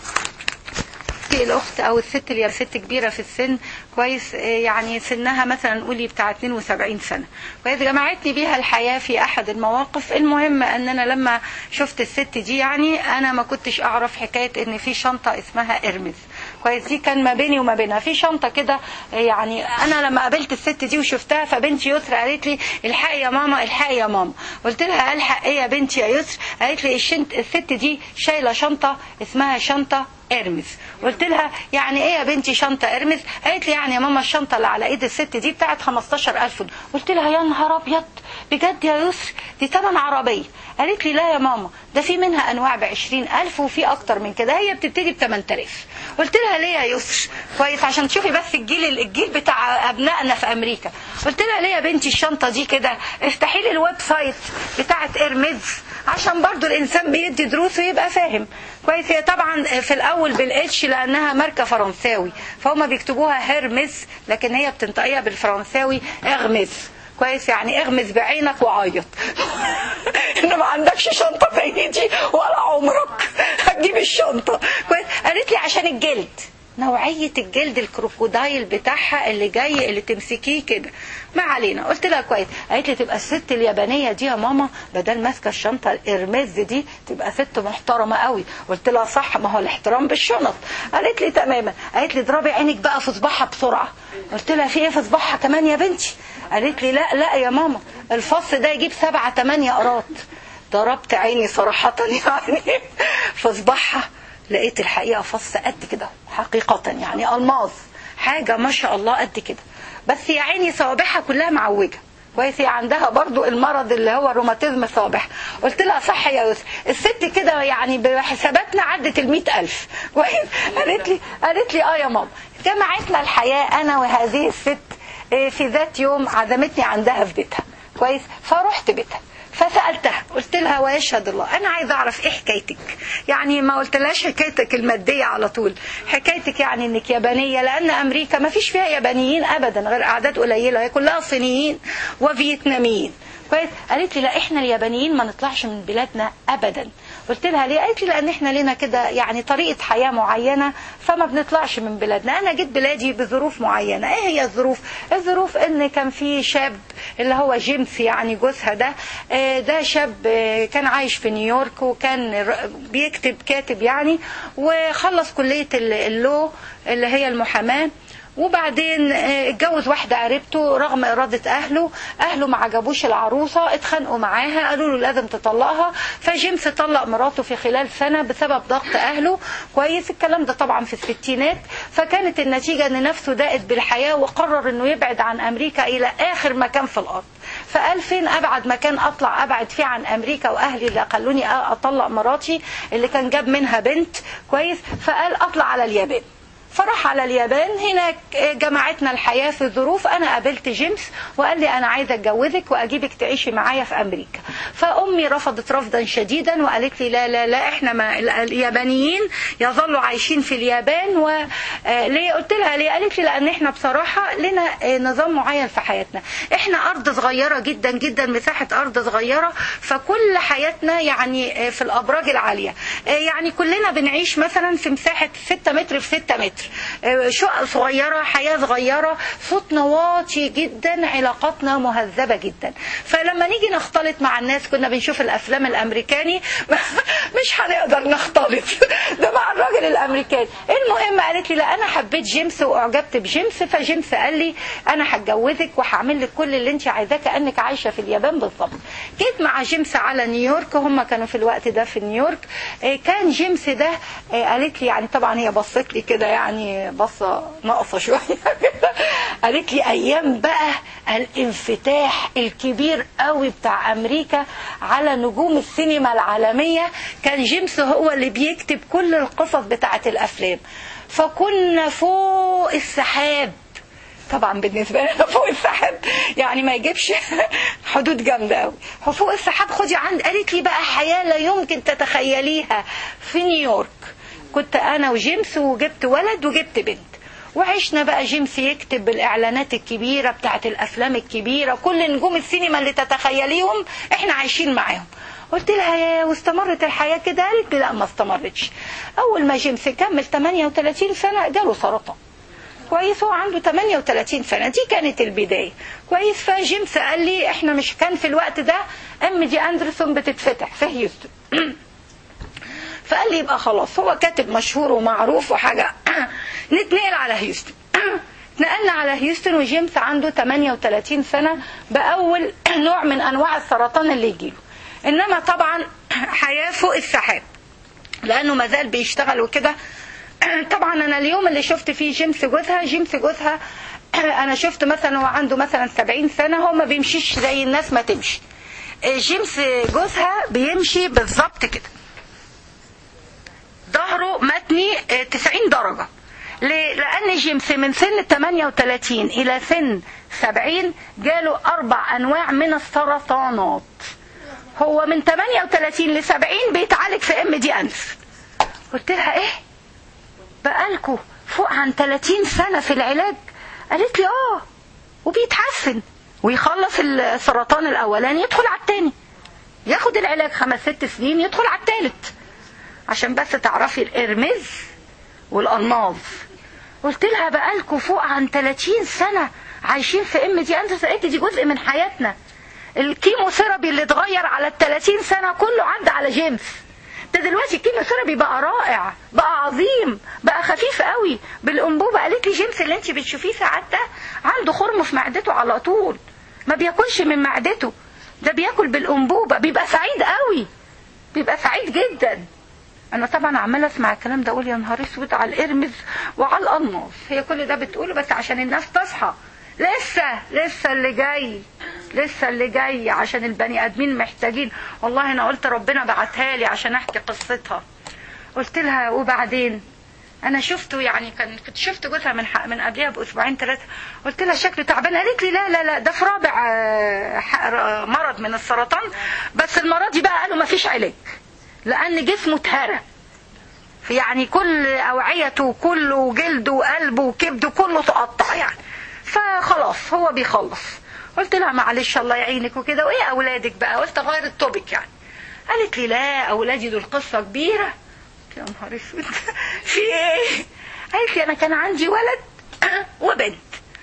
الاخت او الست اللي هي ست كبيره في السن كويس يعني سنها مثلا قولي بتاع 72 سنه كويس جمعتني بيها الحياه في احد المواقف المهم ان انا لما شفت الست دي يعني انا ما كنتش اعرف حكايه ان في شنطه اسمها ارمز كويس دي كان ما بيني وما بينها في شنطه كده يعني انا لما قابلت الست دي وشفتها فبنتي يسرا قالت لي الحقي يا ماما الحقي يا ماما قلت لها الحق ايه يا بنتي يا يسر قالت لي الست دي شايله شنطه اسمها شنطه ارمز قلت لها يعني ايه يا بنتي شنطه ارمز قالت لي يعني يا ماما الشنطه اللي على ايد الست دي بتاعت 15000 قلت لها يا نهار ابيض بجد يا يسر دي تمن عربيه قالت لي لا يا ماما ده في منها انواع ب 20000 وفي اكتر من كده هي بتبتدي ب 8000 قلت لها ليه يا يسر كويس عشان تشوفي بس الجيل الجيل بتاع ابنائنا في امريكا قلت لها ليه يا بنتي الشنطه دي كده افتحي لي الويب سايت بتاعت ارمز عشان برضو الانسان بيدي دروس ويبقى فاهم كويس هي طبعا في الاول بالاتش لانها ماركه فرنساوي فهم بيكتبوها هيرمس لكن هي بتنطقيها بالفرنساوي اغمس كويس يعني اغمز بعينك وعيط ان ما عندكش شنطه زي دي ولا عمرك هتجيب الشنطه كويس قالت لي عشان الجلد نوعية الجلد الكروكودايل بتاعها اللي جاي اللي تمسكيه كده ما علينا قلت لها كويس قالت لي تبقى الست اليابانية دي يا ماما بدل ماسكة الشنطة الإرمز دي تبقى ست محترمة قوي قلت لها صح ما هو الاحترام بالشنط قالت لي تماما قالت لي اضربي عينك بقى في صباعها بسرعة قلت لها في ايه في صباعها كمان يا بنتي قالت لي لا لا يا ماما الفص ده يجيب سبعة تمانية قراط ضربت عيني صراحة يعني في صباعها لقيت الحقيقة فص قد كده حقيقة يعني ألماظ حاجة ما شاء الله قد كده بس يا عيني صوابعها كلها معوجة كويس هي عندها برضو المرض اللي هو روماتيزم صابح قلت لها صح يا يوسف الست كده يعني بحساباتنا عدت المئة ألف كويس قالت لي قالت لي اه يا ماما جمعتنا الحياة أنا وهذه الست في ذات يوم عزمتني عندها في بيتها كويس فرحت بيتها فسألتها قلت لها ويشهد الله أنا عايزة أعرف إيه حكايتك يعني ما قلتلهاش حكايتك المادية على طول حكايتك يعني إنك يابانية لأن أمريكا ما فيش فيها يابانيين أبدا غير أعداد قليلة هي كلها صينيين وفيتناميين كويس قالت لي لا احنا اليابانيين ما نطلعش من بلادنا ابدا قلت لها ليه قالت لي لان احنا لنا كده يعني طريقه حياه معينه فما بنطلعش من بلادنا انا جيت بلادي بظروف معينه ايه هي الظروف الظروف ان كان في شاب اللي هو جيمس يعني جوزها ده ده شاب كان عايش في نيويورك وكان بيكتب كاتب يعني وخلص كليه اللو اللي هي المحاماه وبعدين اتجوز واحدة قريبته رغم إرادة أهله أهله ما عجبوش العروسة اتخانقوا معاها قالوا له لازم تطلقها فجيمس طلق مراته في خلال سنة بسبب ضغط أهله كويس الكلام ده طبعا في الستينات فكانت النتيجة أن نفسه دقت بالحياة وقرر أنه يبعد عن أمريكا إلى آخر مكان في الأرض فقال فين أبعد مكان أطلع أبعد فيه عن أمريكا وأهلي اللي خلوني أطلق مراتي اللي كان جاب منها بنت كويس فقال أطلع على اليابان فراح على اليابان هناك جمعتنا الحياة في ظروف أنا قابلت جيمس وقال لي أنا عايزة أتجوزك وأجيبك تعيشي معايا في أمريكا فأمي رفضت رفضا شديدا وقالت لي لا لا لا إحنا ما اليابانيين يظلوا عايشين في اليابان وليه قلت لها ليه قالت لي لأن إحنا بصراحة لنا نظام معين في حياتنا إحنا أرض صغيرة جدا جدا مساحة أرض صغيرة فكل حياتنا يعني في الأبراج العالية يعني كلنا بنعيش مثلا في مساحة 6 متر في 6 متر شقق صغيرة حياة صغيرة صوتنا واطي جدا علاقاتنا مهذبة جدا فلما نيجي نختلط مع الناس كنا بنشوف الأفلام الأمريكاني مش هنقدر نختلط ده مع الراجل الامريكاني المهم قالت لي لا انا حبيت جيمس واعجبت بجيمس فجيمس قال لي انا هتجوزك وهعمل لك كل اللي انت عايزاه كانك عايشه في اليابان بالظبط جيت مع جيمس على نيويورك هم كانوا في الوقت ده في نيويورك آه، كان جيمس ده آه، قالت لي يعني طبعا هي بصت لي كده يعني بصه ناقصه شويه كده قالت لي ايام بقى الانفتاح الكبير قوي بتاع امريكا على نجوم السينما العالميه كان جيمس هو اللي بيكتب كل القصص بتاعه الافلام فكنا فوق السحاب طبعا بالنسبه لنا فوق السحاب يعني ما يجيبش حدود جامده قوي فوق السحاب خدي عند قالت لي بقى حياه لا يمكن تتخيليها في نيويورك كنت انا وجيمس وجبت ولد وجبت بنت وعشنا بقى جيمس يكتب بالاعلانات الكبيره بتاعت الافلام الكبيره كل نجوم السينما اللي تتخيليهم احنا عايشين معاهم قلت لها يا واستمرت الحياه كده قالت لي لا ما استمرتش اول ما جيمس كمل 38 سنه جاله سرطان كويس هو عنده 38 سنه دي كانت البدايه كويس فجيمس قال لي احنا مش كان في الوقت ده ام دي اندرسون بتتفتح في هيوستن فقال لي يبقى خلاص هو كاتب مشهور ومعروف وحاجه نتنقل على هيوستن نقلنا على هيوستن وجيمس عنده 38 سنه باول نوع من انواع السرطان اللي يجيله انما طبعا حياه فوق السحاب لانه مازال بيشتغل وكده طبعا انا اليوم اللي شفت فيه جيمس جوزها جيمس جوزها انا شفت مثلا هو عنده مثلا 70 سنه هو ما بيمشيش زي الناس ما تمشي جيمس جوزها بيمشي بالظبط كده ظهره متني آه، 90 درجة ليه؟ لأن جيمس من سن 38 إلى سن 70 جاله أربع أنواع من السرطانات هو من 38 ل 70 بيتعالج في ام دي أنف قلت لها إيه بقالكوا فوق عن 30 سنة في العلاج قالت لي آه وبيتحسن ويخلص السرطان الأولاني يدخل على التاني ياخد العلاج خمس ست سنين يدخل على التالت عشان بس تعرفي الإرمز والألماظ قلت لها بقالكوا فوق عن 30 سنة عايشين في ام دي انت قالت لي دي جزء من حياتنا الكيموثيرابي اللي اتغير على ال 30 سنة كله عدى على جيمس ده دلوقتي الكيموثيرابي بقى رائع بقى عظيم بقى خفيف قوي بالانبوبه قالت لي جيمس اللي انت بتشوفيه ساعات ده عنده خرم في معدته على طول ما بياكلش من معدته ده بياكل بالانبوبه بيبقى سعيد قوي بيبقى سعيد جدا انا طبعا عماله اسمع الكلام ده اقول يا نهار اسود على الارمز وعلى القناص هي كل ده بتقوله بس عشان الناس تصحى لسه لسه اللي جاي لسه اللي جاي عشان البني ادمين محتاجين والله انا قلت ربنا بعتها لي عشان احكي قصتها قلت لها وبعدين انا شفته يعني كان كنت شفت جوزها من حق من قبلها باسبوعين ثلاثه قلت لها شكله تعبان قالت لي لا لا لا ده في رابع آه، ح- مرض من السرطان بس المره دي بقى قالوا ما فيش علاج لان جسمه اتهرى يعني كل اوعيته كله جلده وقلبه وكبده كله تقطع يعني فخلاص هو بيخلص قلت لها معلش الله يعينك وكده وايه اولادك بقى قلت اغير التوبيك يعني قالت لي لا اولادي دول قصه كبيره قلت يا نهار اسود في ايه قالت لي انا كان عندي ولد وبنت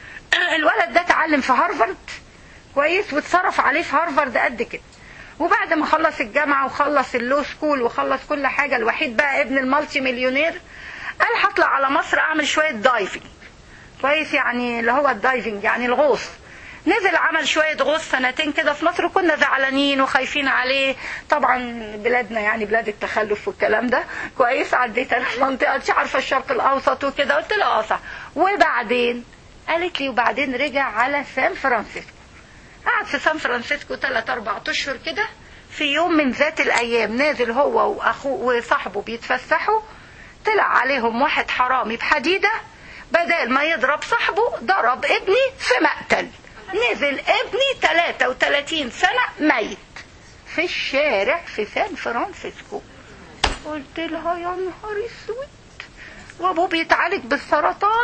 الولد ده اتعلم في هارفارد كويس واتصرف عليه في هارفارد قد كده وبعد ما خلص الجامعه وخلص اللو سكول وخلص كل حاجه الوحيد بقى ابن المالتي مليونير قال هطلع على مصر اعمل شويه دايفنج كويس يعني اللي هو الدايفنج يعني الغوص نزل عمل شوية غوص سنتين كده في مصر كنا زعلانين وخايفين عليه طبعا بلادنا يعني بلاد التخلف والكلام ده كويس عديت انا في منطقة مش عارفة الشرق الأوسط وكده قلت له اه صح وبعدين قالت لي وبعدين رجع على سان فرانسيسكو قعد في سان فرانسيسكو ثلاث أربع أشهر كده في يوم من ذات الأيام نازل هو وأخوه وصاحبه بيتفسحوا طلع عليهم واحد حرامي بحديدة بدل ما يضرب صاحبه ضرب ابني في مقتل نزل ابني 33 سنة ميت في الشارع في سان فرانسيسكو قلت لها يا نهار اسود وابوه بيتعالج بالسرطان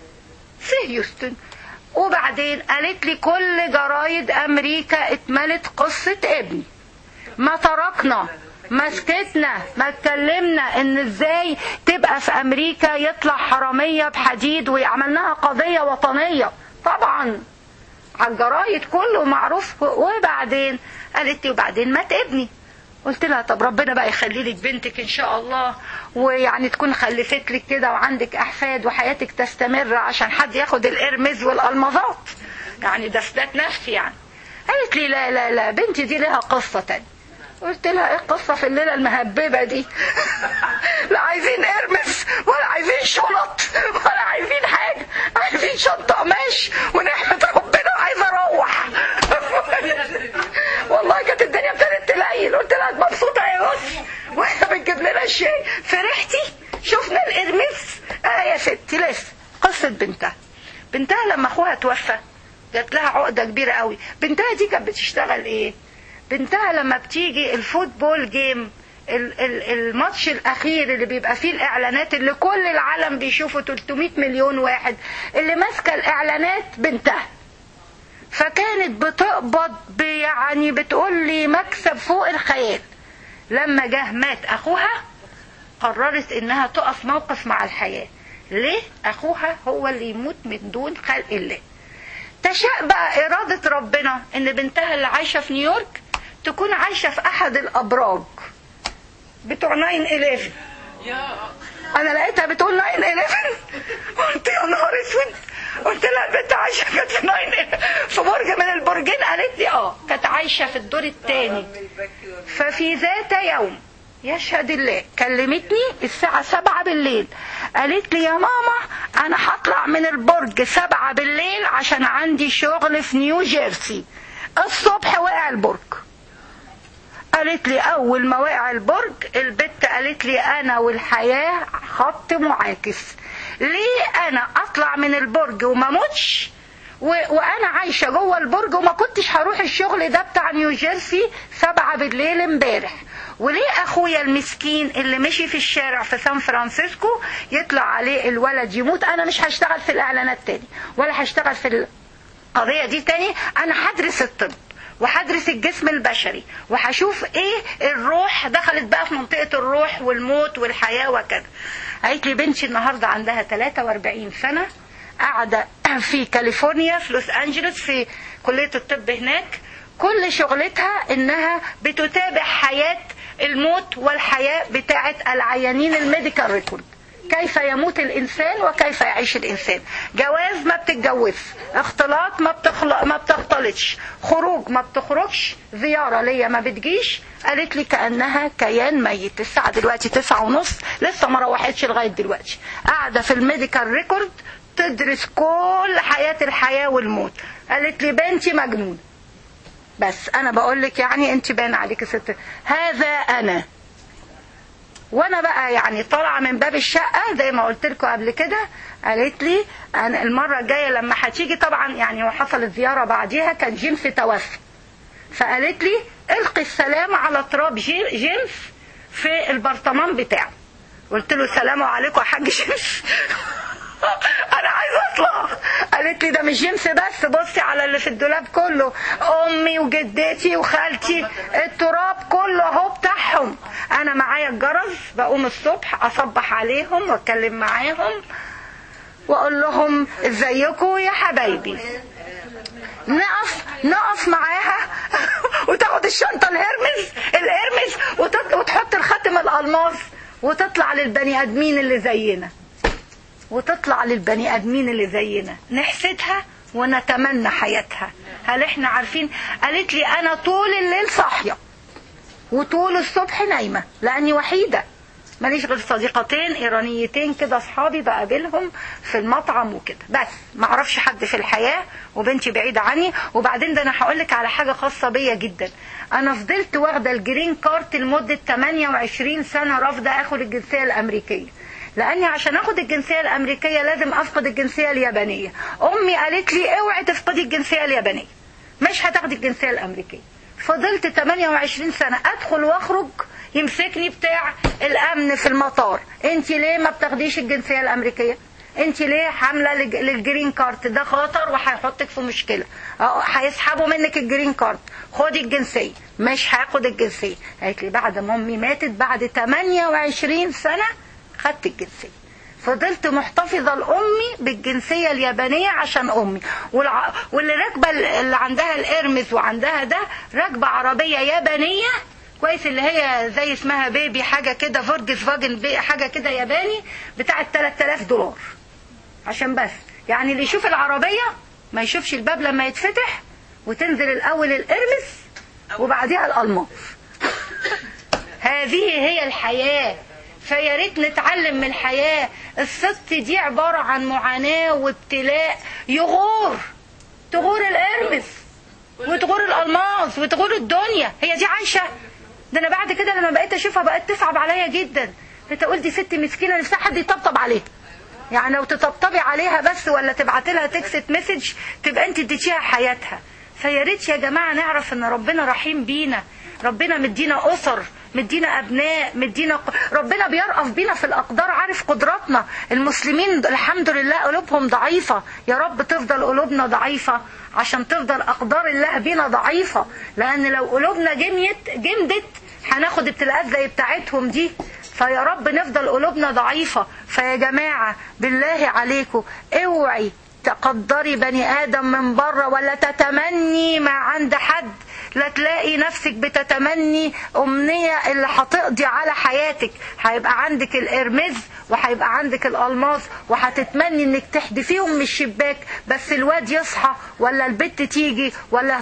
في هيوستن وبعدين قالت لي كل جرايد امريكا اتملت قصة ابني ما تركنا ما سكتنا ما اتكلمنا ان ازاي تبقى في امريكا يطلع حرامية بحديد وعملناها قضية وطنية طبعا على الجرايد كله معروف وبعدين قالت لي وبعدين مات ابني قلت لها طب ربنا بقى يخلي لك بنتك ان شاء الله ويعني تكون خلفت لك كده وعندك احفاد وحياتك تستمر عشان حد ياخد الارمز والالمظات يعني ده فدات نفسي يعني قالت لي لا لا لا بنتي دي لها قصة تانية قلت لها ايه القصة في الليلة المهببة دي لا عايزين ارمس ولا عايزين شنط ولا عايزين حاجة عايزين شنطة قماش ونحمد ربنا عايزة اروح والله كانت الدنيا ابتدت تليل قلت لها مبسوطة يا يوسف واحنا بنجيب لنا الشاي فرحتي شفنا الارمس اه يا ستي لسه قصة بنتها بنتها لما اخوها توفى جات لها عقدة كبيرة قوي بنتها دي كانت بتشتغل ايه بنتها لما بتيجي الفوتبول جيم ال- ال- الماتش الاخير اللي بيبقى فيه الاعلانات اللي كل العالم بيشوفه 300 مليون واحد اللي ماسكه الاعلانات بنتها فكانت بتقبض ب- يعني بتقول لي مكسب فوق الخيال لما جه مات اخوها قررت انها تقف موقف مع الحياه ليه اخوها هو اللي يموت من دون خلق الله تشاء بقى إرادة ربنا إن بنتها اللي عايشة في نيويورك تكون عايشة في أحد الأبراج بتوع 9 11 أنا لقيتها بتقول 9 11 قلت يا نهار أسود قلت لها البنت عايشة كانت في 9 في برج من البرجين قالت لي اه كانت عايشة في الدور الثاني ففي ذات يوم يشهد الله كلمتني الساعة سبعة بالليل قالت لي يا ماما أنا هطلع من البرج سبعة بالليل عشان عندي شغل في نيو جيرسي الصبح وقع البرج قالت لي أول ما وقع البرج البت قالت لي أنا والحياة خط معاكس ليه أنا أطلع من البرج وما موتش و... وانا عايشه جوه البرج وما كنتش هروح الشغل ده بتاع نيو جيرسي سبعة بالليل امبارح وليه اخويا المسكين اللي مشي في الشارع في سان فرانسيسكو يطلع عليه الولد يموت انا مش هشتغل في الاعلانات تاني ولا هشتغل في القضيه دي تاني انا هدرس الطب وهدرس الجسم البشري وهشوف ايه الروح دخلت بقى في منطقه الروح والموت والحياه وكذا قالت لي بنتي النهارده عندها 43 سنه قاعدة في كاليفورنيا في لوس أنجلوس في كلية الطب هناك كل شغلتها إنها بتتابع حياة الموت والحياة بتاعة العيانين الميديكال ريكورد كيف يموت الإنسان وكيف يعيش الإنسان جواز ما بتتجوز اختلاط ما بتخلق ما بتختلطش خروج ما بتخرجش زيارة ليا ما بتجيش قالت لي كأنها كيان ميت الساعة دلوقتي تسعة ونص لسه ما روحتش لغاية دلوقتي قاعدة في الميديكال ريكورد تدرس كل حياة الحياة والموت قالت لي بنتي مجنون بس انا بقول لك يعني انت باين عليك ست هذا انا وانا بقى يعني طالعه من باب الشقه زي ما قلت لكم قبل كده قالت لي انا المره الجايه لما هتيجي طبعا يعني وحصلت زياره بعديها كان جيمس توفى فقالت لي القي السلام على تراب جيمس في البرطمان بتاعه قلت له السلام عليكم يا حاج جيمس انا عايزه اطلع قالت لي ده مش جيمس بس بصي على اللي في الدولاب كله امي وجدتي وخالتي التراب كله اهو بتاعهم انا معايا الجرس بقوم الصبح اصبح عليهم واتكلم معاهم واقول لهم ازيكم يا حبايبي نقف نقف معاها وتاخد الشنطه الهرمس الهرمس وتحط الخاتم الالماس وتطلع للبني ادمين اللي زينا وتطلع للبني ادمين اللي زينا نحسدها ونتمنى حياتها هل احنا عارفين قالت لي انا طول الليل صاحيه وطول الصبح نايمه لاني وحيده ماليش غير صديقتين ايرانيتين كده اصحابي بقابلهم في المطعم وكده بس ما اعرفش حد في الحياه وبنتي بعيده عني وبعدين ده انا هقول لك على حاجه خاصه بيا جدا انا فضلت واخده الجرين كارت لمده 28 سنه رافضه اخد الجنسيه الامريكيه لاني عشان اخد الجنسيه الامريكيه لازم افقد الجنسيه اليابانيه امي قالت لي اوعي تفقدي الجنسيه اليابانيه مش هتاخدي الجنسيه الامريكيه فضلت 28 سنه ادخل واخرج يمسكني بتاع الامن في المطار انت ليه ما بتاخديش الجنسيه الامريكيه انت ليه حامله للجرين كارت ده خطر وهيحطك في مشكله هيسحبوا منك الجرين كارت خدي الجنسيه مش هاخد الجنسيه قالت لي بعد ما امي ماتت بعد 28 سنه خدت الجنسية فضلت محتفظة لأمي بالجنسية اليابانية عشان أمي والع... واللي راكبة اللي عندها الإرمز وعندها ده راكبة عربية يابانية كويس اللي هي زي اسمها بيبي حاجه كده فورجس فاجن بي حاجه كده ياباني بتاعه 3000 دولار عشان بس يعني اللي يشوف العربيه ما يشوفش الباب لما يتفتح وتنزل الاول الارمس وبعديها الالماس هذه هي الحياه فيا ريت نتعلم من الحياه الست دي عباره عن معاناه وابتلاء يغور تغور الارمس وتغور الالماس وتغور الدنيا هي دي عايشه ده انا بعد كده لما بقيت اشوفها بقت تصعب عليا جدا بقيت اقول دي ست مسكينه نفسها حد يطبطب عليها يعني لو تطبطبي عليها بس ولا تبعتي لها تكست مسج تبقى انت اديتيها حياتها فيا ريت يا جماعه نعرف ان ربنا رحيم بينا ربنا مدينا اسر مدينا ابناء مدينا ق... ربنا بيرأف بينا في الاقدار عارف قدراتنا المسلمين الحمد لله قلوبهم ضعيفه يا رب تفضل قلوبنا ضعيفه عشان تفضل اقدار الله بينا ضعيفه لان لو قلوبنا جميت جمدت هناخد ابتلاءات زي بتاعتهم دي فيا رب نفضل قلوبنا ضعيفه فيا جماعه بالله عليكم اوعي تقدري بني ادم من بره ولا تتمني ما عند حد لا تلاقي نفسك بتتمني أمنية اللي هتقضي على حياتك هيبقى عندك الإرمز وهيبقى عندك الألماس وهتتمني انك تحدفيهم من الشباك بس الواد يصحى ولا البت تيجي ولا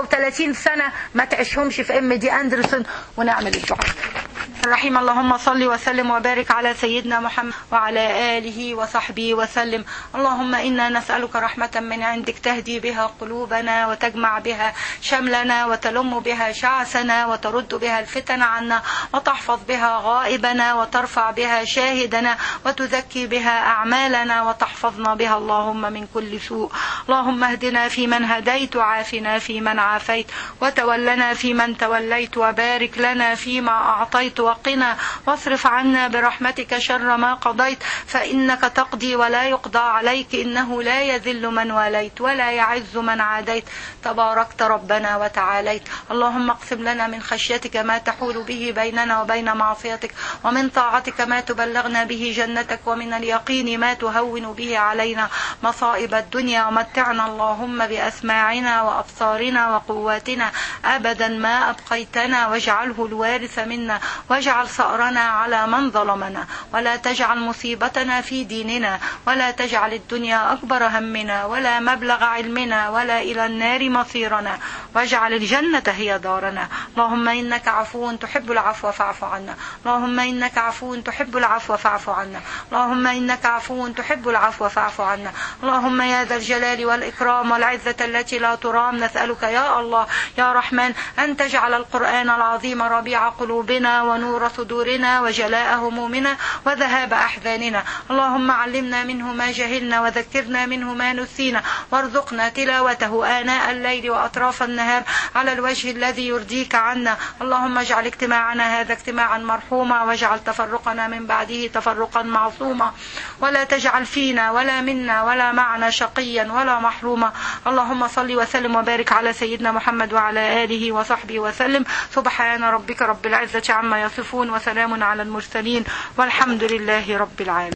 35 سنة ما تعيشهمش في ام دي اندرسون ونعمل الدعاء الرحيم اللهم صل وسلم وبارك على سيدنا محمد وعلى آله وصحبه وسلم اللهم إنا نسألك رحمة من عندك تهدي بها قلوبنا وتجمع بها شملنا وتلم بها شعثنا وترد بها الفتن عنا وتحفظ بها غائبنا وترفع بها شاهدنا وتزكي بها أعمالنا وتحفظنا بها اللهم من كل سوء اللهم اهدنا فيمن هديت وعافنا فيمن عافيت وتولنا فيمن توليت وبارك لنا فيما أعطيت وقنا واصرف عنا برحمتك شر ما قضيت فإنك تقضي ولا يقضى عليك إنه لا يذل من واليت ولا يعز من عاديت تباركت ربنا وتعاليت اللهم اقسم لنا من خشيتك ما تحول به بيننا وبين معصيتك ومن طاعتك ما تبلغنا به جنتك ومن اليقين ما تهون به علينا مصائب الدنيا ومتعنا اللهم بأسماعنا وأبصارنا وقواتنا أبدا ما أبقيتنا واجعله الوارث منا واجعل ثأرنا على من ظلمنا ولا تجعل مصيبتنا في ديننا ولا تجعل الدنيا أكبر همنا ولا مبلغ علمنا ولا إلى النار مصيرنا واجعل الجنة هي دارنا اللهم إنك عفو تحب العفو فاعف عنا اللهم إنك عفو تحب العفو فاعف عنا اللهم إنك عفو تحب العفو فاعف عنا اللهم يا ذا الجلال والإكرام والعزة التي لا ترام نسألك يا الله يا رحمن أن تجعل القرآن العظيم ربيع قلوبنا ونور صدورنا وجلاء همومنا وذهاب أحزاننا اللهم علمنا منه ما جهلنا وذكرنا منه ما نسينا وارزقنا تلاوته آناء الليل وأطراف النهار على الوجه الذي يرضيك عنا اللهم اجعل اجتماعنا هذا اجتماعا مرحوما واجعل تفرقنا من بعده تفرقا معصوما ولا تجعل فينا ولا منا ولا معنا شقيا ولا محروما اللهم صل وسلم وبارك على سيدنا محمد وعلى آله وصحبه وسلم سبحان ربك رب العزة عما يصفون وسلام على المرسلين والحمد لله رب العالمين